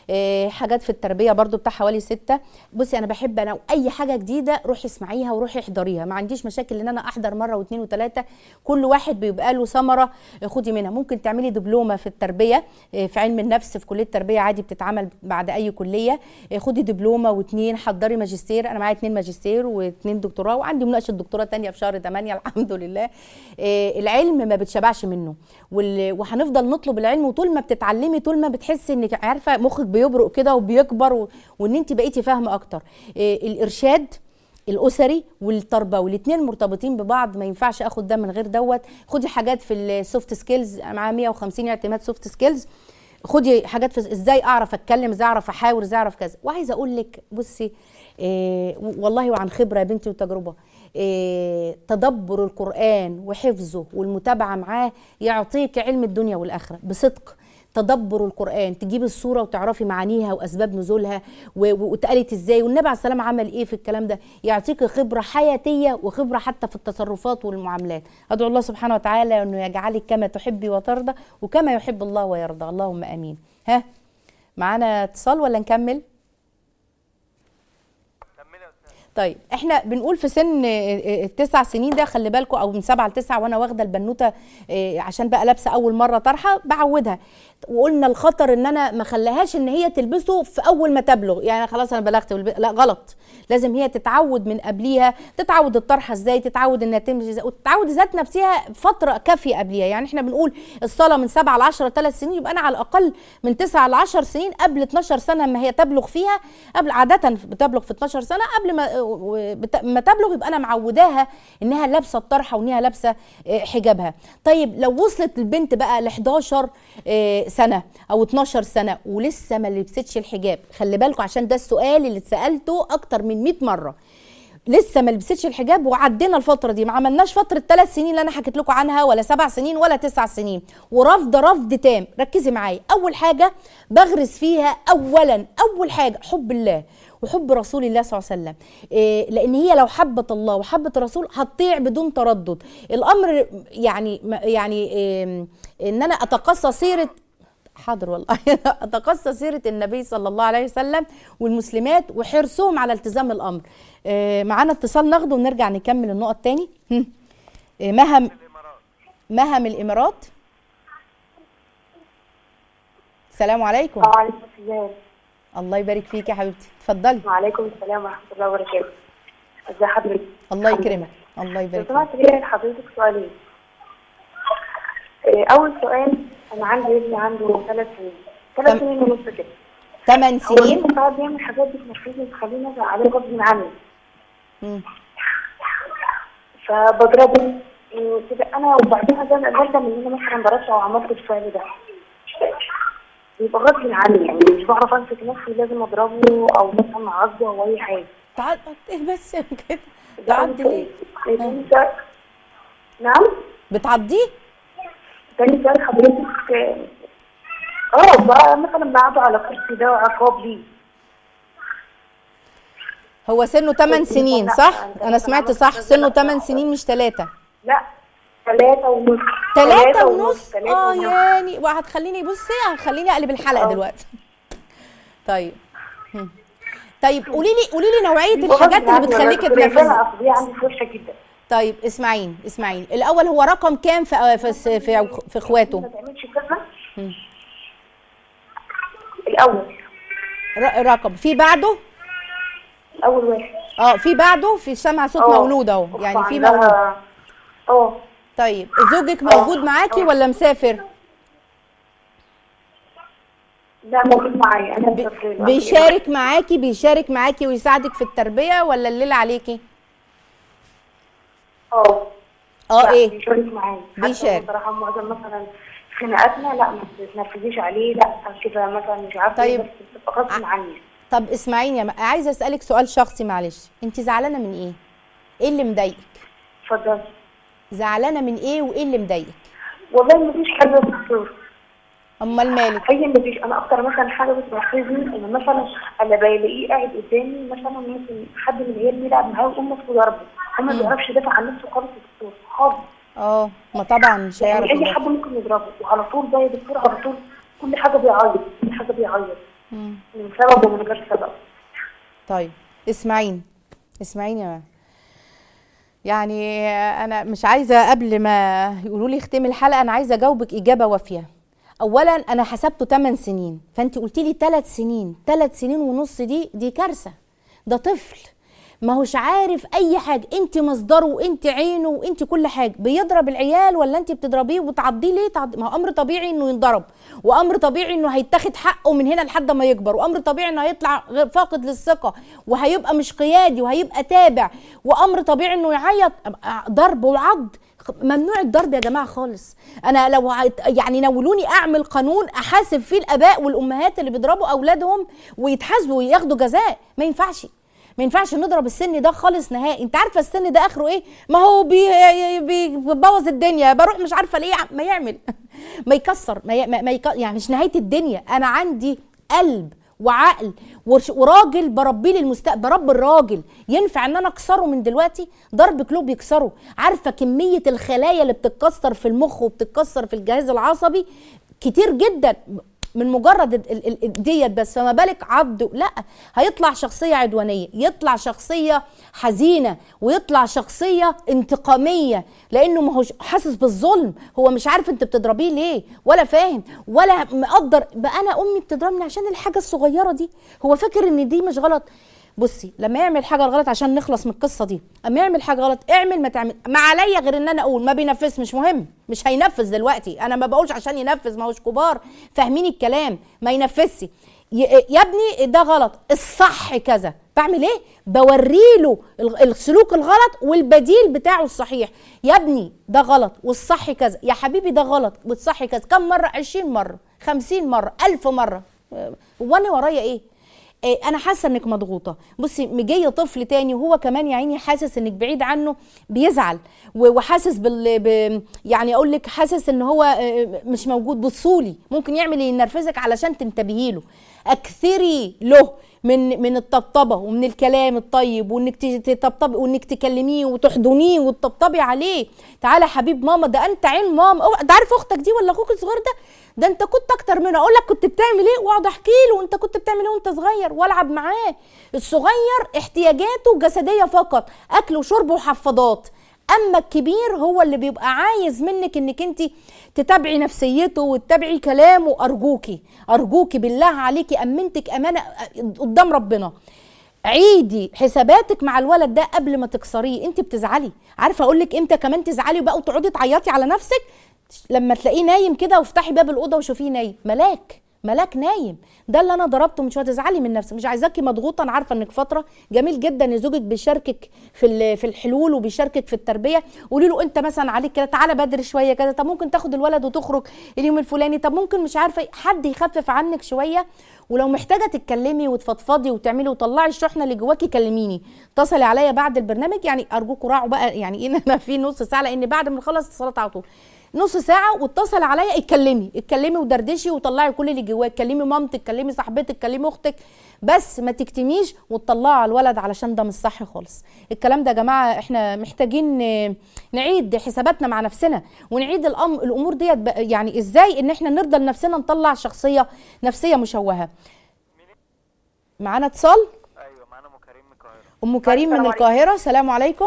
آه، حاجات في التربيه برضو بتاع حوالي ستة بصي انا بحب انا اي حاجه جديده روحي اسمعيها وروحي احضريها ما عنديش مشاكل ان انا احضر مره واثنين وثلاثه كل واحد بيبقى له ثمره آه، خدي منها ممكن تعملي دبلومه في التربيه آه، في علم النفس في كليه التربيه عادي بتتعمل بعد اي كليه آه، خدي دبلومه واثنين حضري ماجستير انا معايا اثنين ماجستير واثنين دكتوراه وعندي مناقشه دكتوراه تانية في شهر 8 الحمد لله آه، العلم ما بتشبعش منه وال- وهنفضل نطلب العلم وطول ما بتتعلمي طول ما بتحسي انك عارفه مخك بيبرق كده وبيكبر و... وان انت بقيتي فاهمه اكتر آه، الارشاد الاسري والتربوي الاثنين مرتبطين ببعض ما ينفعش اخد ده من غير دوت خدي حاجات في السوفت سكيلز معايا 150 اعتماد سوفت سكيلز خدي حاجات في ازاي اعرف اتكلم ازاي اعرف احاور ازاي اعرف كذا وعايزه اقول لك بصي إيه والله وعن خبره يا بنتي وتجربه إيه تدبر القران وحفظه والمتابعه معاه يعطيك علم الدنيا والاخره بصدق تدبر القران تجيبي الصوره وتعرفي معانيها واسباب نزولها و- و- واتقالت ازاي والنبي عليه السلام عمل ايه في الكلام ده يعطيك خبره حياتيه وخبره حتى في التصرفات والمعاملات ادعو الله سبحانه وتعالى انه يجعلك كما تحبي وترضى وكما يحب الله ويرضى اللهم امين ها معانا اتصال ولا نكمل طيب احنا بنقول في سن آه، التسع سنين ده خلي بالكم او من سبعه لتسعه وانا واخده البنوته آه، عشان بقى لابسه اول مره طرحه بعودها وقلنا الخطر ان انا ما خليهاش ان هي تلبسه في اول ما تبلغ يعني خلاص انا بلغت والب- لا غلط لازم هي تتعود من قبليها تتعود الطرحه ازاي تتعود انها تمشي ازاي وتتعود ذات نفسها فتره كافيه قبليها يعني احنا بنقول الصلاه من سبعه ل 10 ثلاث سنين يبقى انا على الاقل من 9 ل 10 سنين قبل 12 سنه ما هي تبلغ فيها قبل عاده بتبلغ في 12 سنه قبل ما بت- ما تبلغ يبقى انا معوداها انها لابسه الطرحه وانها لابسه آه، حجابها طيب لو وصلت البنت بقى ل 11 آه، سنه او 12 سنه ولسه ما لبستش الحجاب خلي بالكم عشان ده السؤال اللي اتسالته اكتر من 100 مره لسه ما لبستش الحجاب وعدينا الفتره دي ما عملناش فتره ثلاث سنين اللي انا حكيت لكم عنها ولا سبع سنين ولا تسع سنين ورفض رفض تام ركزي معايا اول حاجه بغرس فيها اولا اول حاجه حب الله وحب رسول الله صلى الله عليه وسلم إيه لان هي لو حبت الله وحبت الرسول هتطيع بدون تردد الامر يعني يعني إيه ان انا اتقصى سيره حاضر والله اتقصى سيره النبي صلى الله عليه وسلم والمسلمات وحرصهم على التزام الامر آه، معانا اتصال ناخده ونرجع نكمل النقط تاني هم. آه، مهم مهم الامارات السلام عليكم وعليكم السلام الله يبارك فيك يا حبيبتي اتفضلي وعليكم السلام ورحمة الله وبركاته ازي حضرتك الله يكرمك الله لو يبارك فيك سمحت ليا لحضرتك سؤالين إيه، أول سؤال أنا عندي ابني عنده ثلاث سنين ثلاث تم- سنين ونص كده 8 هو سنين ابني ساعات بيعمل حاجات بتنرفزني بتخليني أزعل عليه غصب عني مم. فبضربه إيه، كده أنا وبعدين ده بندم إن أنا مثلا ضربته أو عملت الفعل ده بيبقى غصب عني يعني مش بعرف أمسك نفسي لازم أضربه أو مثلا أعصبه أو أي حاجة تعال ايه بس كده بتعضي ليه؟ إيه، تاني سؤال نعم بتعضيه؟ تاني سؤال حضرتك اه بقى مثلا بقعده على كرسي ده عقاب ليه هو سنه 8 قلت لي سنين لا، صح؟ أنت انا مثلاً سمعت عملت صح كذا، سنه لا، 8 لا. سنين مش 3 لا ثلاثة ونص ثلاثة ونص ثلاثة اه ونص. يعني وهتخليني بصي هتخليني اقلب الحلقه آه. دلوقتي طيب هم. طيب قولي لي قولي لي نوعيه بيبقى الحاجات غصب اللي عني بتخليكي والله. كنت تنرفزي رجالة عصبية عندي في وشها جدا طيب اسمعيني اسمعيني الاول هو رقم كام في في في, في اخواته ما تعملش كذا الأول ر- رقم في بعده أول واحد اه في بعده في سمع صوت اه. مولود اهو يعني في وعندها- مولود اه طيب زوجك موجود معاكي اه. ولا مسافر لا موجود معايا أنا بي- مسافرة دلوقتي. بيشارك معاكي بيشارك معاكي ويساعدك في التربيه ولا الليل عليكي اه اه لا، ايه بيشارك معايا حتى بيشارك. بصراحة معظم مثلا خناقاتنا لا ما تنرفزيش عليه لا كده مثلا مش عارفة طيب. ايه بس بتبقى غصب عني طب اسمعيني يا م- عايزه اسالك سؤال شخصي معلش انت زعلانه من ايه ايه اللي مضايقك اتفضل زعلانه من ايه وايه اللي مضايقك والله مفيش حاجة يا دكتور امال مالك هي مفيش انا اكتر مثلا حاجه بتنرفزني ان مثلا انا بلاقيه قاعد قدامي مثلا ممكن حد من العيال بيلعب معاه ويقوم ماسكه ضربه هو ما بيعرفش يدافع عن نفسه خالص يا دكتور خالص اه ما طبعا مش هيعرف يعني اي يدافع. حد ممكن يضربه وعلى طول بقى يا دكتور على طول كل حاجه بيعيط كل حاجه بيعيط من سبب ومن غير سبب طيب اسمعيني اسمعيني يا ماما يعني انا مش عايزه قبل ما يقولوا لي اختمي الحلقه انا عايزه اجاوبك اجابه وافيه اولا انا حسبته 8 سنين فانت قلت لي 3 سنين 3 سنين ونص دي دي كارثه ده طفل ما هوش عارف اي حاجه انت مصدره وانت عينه وانت كل حاجه بيضرب العيال ولا انت بتضربيه وبتعضيه ليه تعض... ما هو امر طبيعي انه ينضرب وامر طبيعي انه هيتاخد حقه من هنا لحد ما يكبر وامر طبيعي انه هيطلع غير- فاقد للثقه وهيبقى مش قيادي وهيبقى تابع وامر طبيعي انه يعيط ضرب وعض ممنوع الضرب يا جماعه خالص انا لو هت- يعني نولوني اعمل قانون احاسب فيه الاباء والامهات اللي بيضربوا اولادهم ويتحاسبوا وياخدوا جزاء ما ينفعش ما ينفعش نضرب السن ده خالص نهائي انت عارفه السن ده اخره ايه ما هو بي- بيبوظ الدنيا بروح مش عارفه ليه ما يعمل ما يكسر ما, ي... ما ما يك... يعني مش نهايه الدنيا انا عندي قلب وعقل ورش- وراجل بربيه للمستقبل برب الراجل ينفع ان انا اكسره من دلوقتي ضرب كلوب يكسره عارفه كميه الخلايا اللي بتتكسر في المخ وبتتكسر في الجهاز العصبي كتير جدا من مجرد ال- ال- ال- ديت بس فما بالك عض لا هيطلع شخصيه عدوانيه يطلع شخصيه حزينه ويطلع شخصيه انتقاميه لانه ما هوش حاسس بالظلم هو مش عارف انت بتضربيه ليه ولا فاهم ولا مقدر بقى انا امي بتضربني عشان الحاجه الصغيره دي هو فاكر ان دي مش غلط بصي لما يعمل حاجه غلط عشان نخلص من القصه دي اما يعمل حاجه غلط اعمل ما تعمل ما عليا غير ان انا اقول ما بينفذ مش مهم مش هينفذ دلوقتي انا ما بقولش عشان ينفذ ما هوش كبار فاهمين الكلام ما ينفذش ي- يا ابني ده غلط الصح كذا بعمل ايه بوريله ال- السلوك الغلط والبديل بتاعه الصحيح يا ابني ده غلط والصح كذا يا حبيبي ده غلط والصح كذا كم مره 20 مره 50 مره 1000 مره أه، وانا ورايا ايه إيه، انا حاسه انك مضغوطه بصي مجي طفل تاني وهو كمان يا عيني حاسس انك بعيد عنه بيزعل و- وحاسس بال ب... يعني اقول لك حاسس ان هو آه، مش موجود بصولي ممكن يعمل ينرفزك علشان تنتبهي له اكثري له من من الطبطبه ومن الكلام الطيب وانك ت- تطبطبي وانك تكلميه وتحضنيه وتطبطبي عليه تعالى يا حبيب ماما ده انت عين ماما أوعى- ده عارف اختك دي ولا اخوك الصغير ده ده انت كنت اكتر منه اقول لك كنت بتعمل ايه واقعد احكي له وانت كنت بتعمل ايه وانت صغير والعب معاه الصغير احتياجاته جسديه فقط اكل وشرب وحفاضات اما الكبير هو اللي بيبقى عايز منك انك انت تتابعي نفسيته وتتابعي كلامه ارجوكي ارجوكي بالله عليكي امنتك امانه قدام ربنا عيدي حساباتك مع الولد ده قبل ما تكسريه انت بتزعلي عارفه اقول لك امتى كمان تزعلي بقى وتقعدي تعيطي على نفسك لما تلاقيه نايم كده وافتحي باب الاوضه وشوفيه نايم ملاك ملاك نايم ده اللي انا ضربته مش هتزعلي من نفسك مش عايزاكي مضغوطه انا عارفه انك فتره جميل جدا ان زوجك بيشاركك في ال- في الحلول وبيشاركك في التربيه قولي له انت مثلا عليك كده تعالى بدري شويه كده طب ممكن تاخد الولد وتخرج اليوم الفلاني طب ممكن مش عارفه إيه. حد يخفف عنك شويه ولو محتاجه تتكلمي وتفضفضي وتعملي وتطلعي الشحنه اللي جواكي كلميني اتصلي عليا بعد البرنامج يعني ارجوكوا راعوا بقى يعني ايه إن انا في نص ساعه لان بعد ما نخلص اتصالات على طول نص ساعة واتصل عليا اتكلمي اتكلمي ودردشي وطلعي كل اللي جواك كلمي مامتك كلمي صاحبتك كلمي اختك بس ما تكتميش وتطلعي على الولد علشان ده مش صح خالص الكلام ده يا جماعة احنا محتاجين آه، نعيد حساباتنا مع نفسنا ونعيد الأم الامور ديت بقى- يعني ازاي ان احنا نرضى لنفسنا نطلع شخصية نفسية مشوهة معانا اتصال ايوه معانا ام كريم من القاهره ام كريم من السلام عليكم. القاهرة السلام عليكم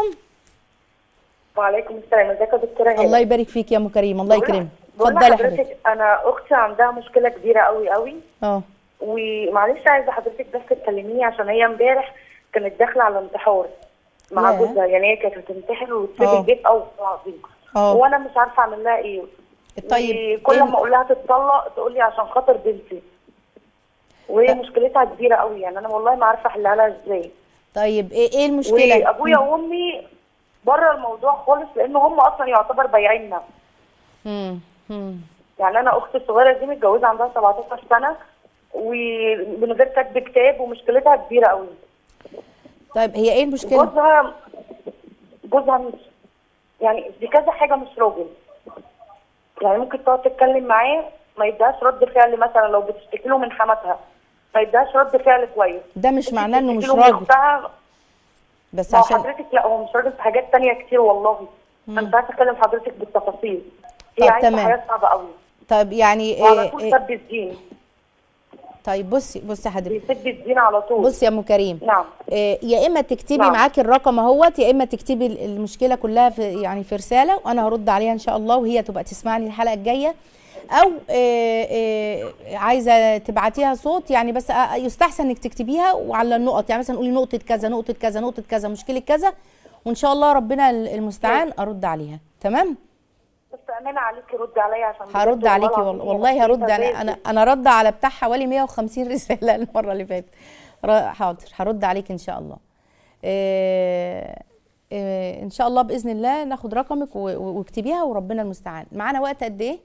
وعليكم السلام ازيك يا دكتوره هلا الله يبارك فيك يا ام كريم الله بقول- يكرمك بقول اتفضلي يا حبيبتي لحضرتك انا اختي عندها مشكله كبيره قوي قوي اه ومعلش عايزه حضرتك بس تكلميني عشان هي امبارح كانت داخله على انتحار مع ياه. جوزها يعني هي كانت هتنتحر وتسيب اه. البيت او عظيم اه. وانا مش عارفه اعمل لها ايه طيب، كل ايه- ما اقول لها تتطلق تقول لي عشان خاطر بنتي وهي طيب. مشكلتها كبيره قوي يعني انا والله ما عارفه احلها لها ازاي طيب ايه ايه المشكله وابويا وامي بره الموضوع خالص لان هم اصلا يعتبر بايعيننا امم امم يعني انا اختي الصغيره دي متجوزه عندها 17 سنه ومن غير كاتب كتاب ومشكلتها كبيره قوي طيب هي ايه المشكله جوزها جوزها مش يعني دي كذا حاجه مش راجل يعني ممكن تقعد تتكلم معاه ما يديهاش رد فعل مثلا لو بتشتكي له من حماتها ما يديهاش رد فعل كويس ده مش معناه انه مش بتشتكي له من راجل أختها، بس ما هو عشان حضرتك لا هو مش راجل في حاجات تانية كتير والله انا مش عارفه اكلم حضرتك بالتفاصيل هي طب عايشه تمام. حياه صعبه قوي طب يعني وعلى إيه طول إيه سب الدين طيب بصي بصي يا حبيبتي بيسد الدين على طول بصي يا ام كريم نعم آه، يا اما تكتبي نعم. معاكي الرقم اهوت يا اما تكتبي ال- المشكله كلها في يعني في رساله وانا هرد عليها ان شاء الله وهي تبقى تسمعني الحلقه الجايه او آه، آه، عايزه تبعتيها صوت يعني بس آه، يستحسن انك تكتبيها وعلى النقط يعني مثلا قولي نقطه كذا نقطه كذا نقطه كذا مشكله كذا وان شاء الله ربنا المستعان ارد عليها تمام بس امانه عليكي رد عليا عشان بجد هرد عليكي والله العظيم والله أنا هرد خايفة انا زي انا انا رد على بتاع حوالي 150 رساله المره اللي فاتت ر- حاضر هرد عليك ان شاء الله إيه إيه ان شاء الله باذن الله ناخد رقمك و- و- واكتبيها وربنا المستعان معانا وقت قد ايه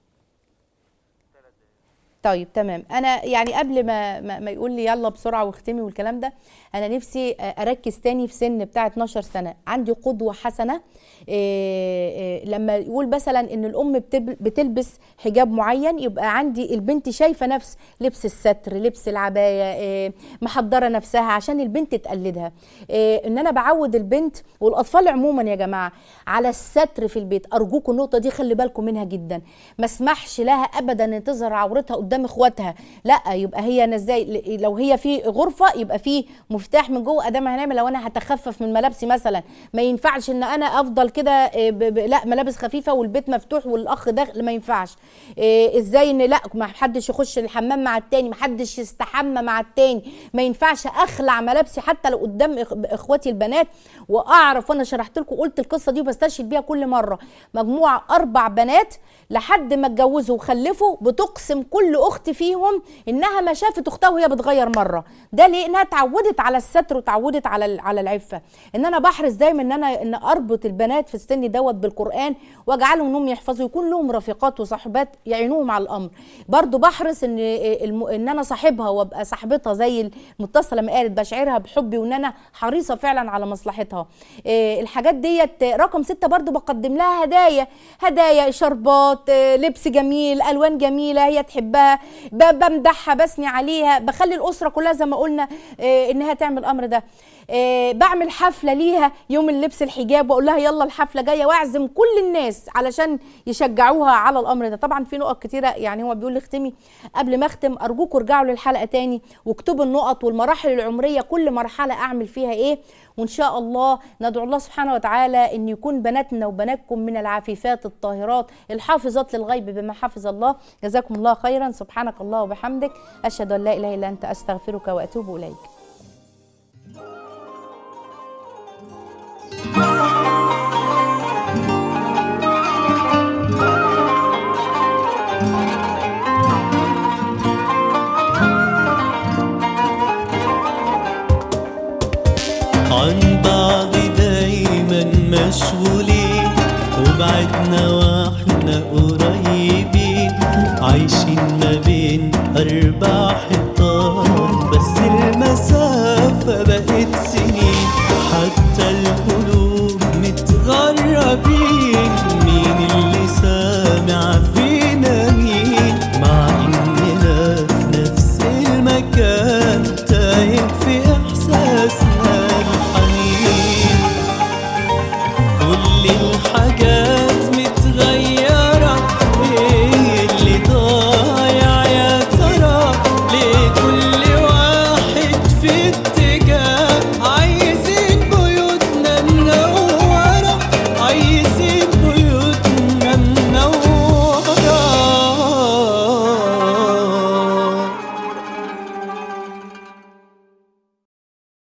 طيب تمام انا يعني قبل ما ما, ما يقول لي يلا بسرعه واختمي والكلام ده انا نفسي اركز تاني في سن بتاع 12 سنه عندي قدوه حسنه إيه إيه لما يقول مثلا ان الام بتب- بتلبس حجاب معين يبقى عندي البنت شايفه نفس لبس الستر لبس العبايه إيه محضره نفسها عشان البنت تقلدها إيه ان انا بعود البنت والاطفال عموما يا جماعه على الستر في البيت ارجوكم النقطه دي خلي بالكم منها جدا ما اسمحش لها ابدا ان تظهر عورتها قدام اخواتها لا يبقى هي انا ازاي لو هي في غرفه يبقى في مفتاح من جوه ادام هنعمل لو انا هتخفف من ملابسي مثلا ما ينفعش ان انا افضل كده إيه، ب- ب- لا ملابس خفيفه والبيت مفتوح والاخ داخل ما ينفعش إيه، ازاي ان لا ما حدش يخش الحمام مع التاني ما حدش يستحمى مع التاني ما ينفعش اخلع ملابسي حتى لو قدام إخ- اخواتي البنات واعرف وانا شرحت لكم قلت القصه دي وبستشهد بيها كل مره مجموعه اربع بنات لحد ما اتجوزوا وخلفوا بتقسم كل اخت فيهم انها ما شافت اختها وهي بتغير مره ده ليه انها اتعودت على الستر وتعودت على ال- على العفه ان انا بحرص دايما ان انا ان اربط البنات في السن دوت بالقران واجعلهم انهم يحفظوا يكون لهم رفيقات وصاحبات يعينوهم على الامر برضو بحرص ان الم... ان انا صاحبها وابقى صاحبتها زي المتصله ما قالت بشعرها بحبي وان انا حريصه فعلا على مصلحتها إيه الحاجات ديت رقم ستة برضو بقدم لها هدايا هدايا شربات إيه، لبس جميل الوان جميله هي تحبها ب- بمدحها بثني عليها بخلي الاسره كلها زي ما قلنا إيه، انها تعمل الامر ده إيه، بعمل حفله ليها يوم اللبس الحجاب واقول لها يلا الحفله جايه واعزم كل الناس علشان يشجعوها على الامر ده طبعا في نقط كتيره يعني هو بيقول لي اختمي قبل ما اختم ارجوكم ارجعوا للحلقه تاني واكتبوا النقط والمراحل العمريه كل مرحله اعمل فيها ايه وان شاء الله ندعو الله سبحانه وتعالى ان يكون بناتنا وبناتكم من العفيفات الطاهرات الحافظات للغيب بما حفظ الله جزاكم الله خيرا سبحانك الله وبحمدك اشهد ان لا اله الا انت استغفرك واتوب اليك عن بعض دايما مشغولين وبعدنا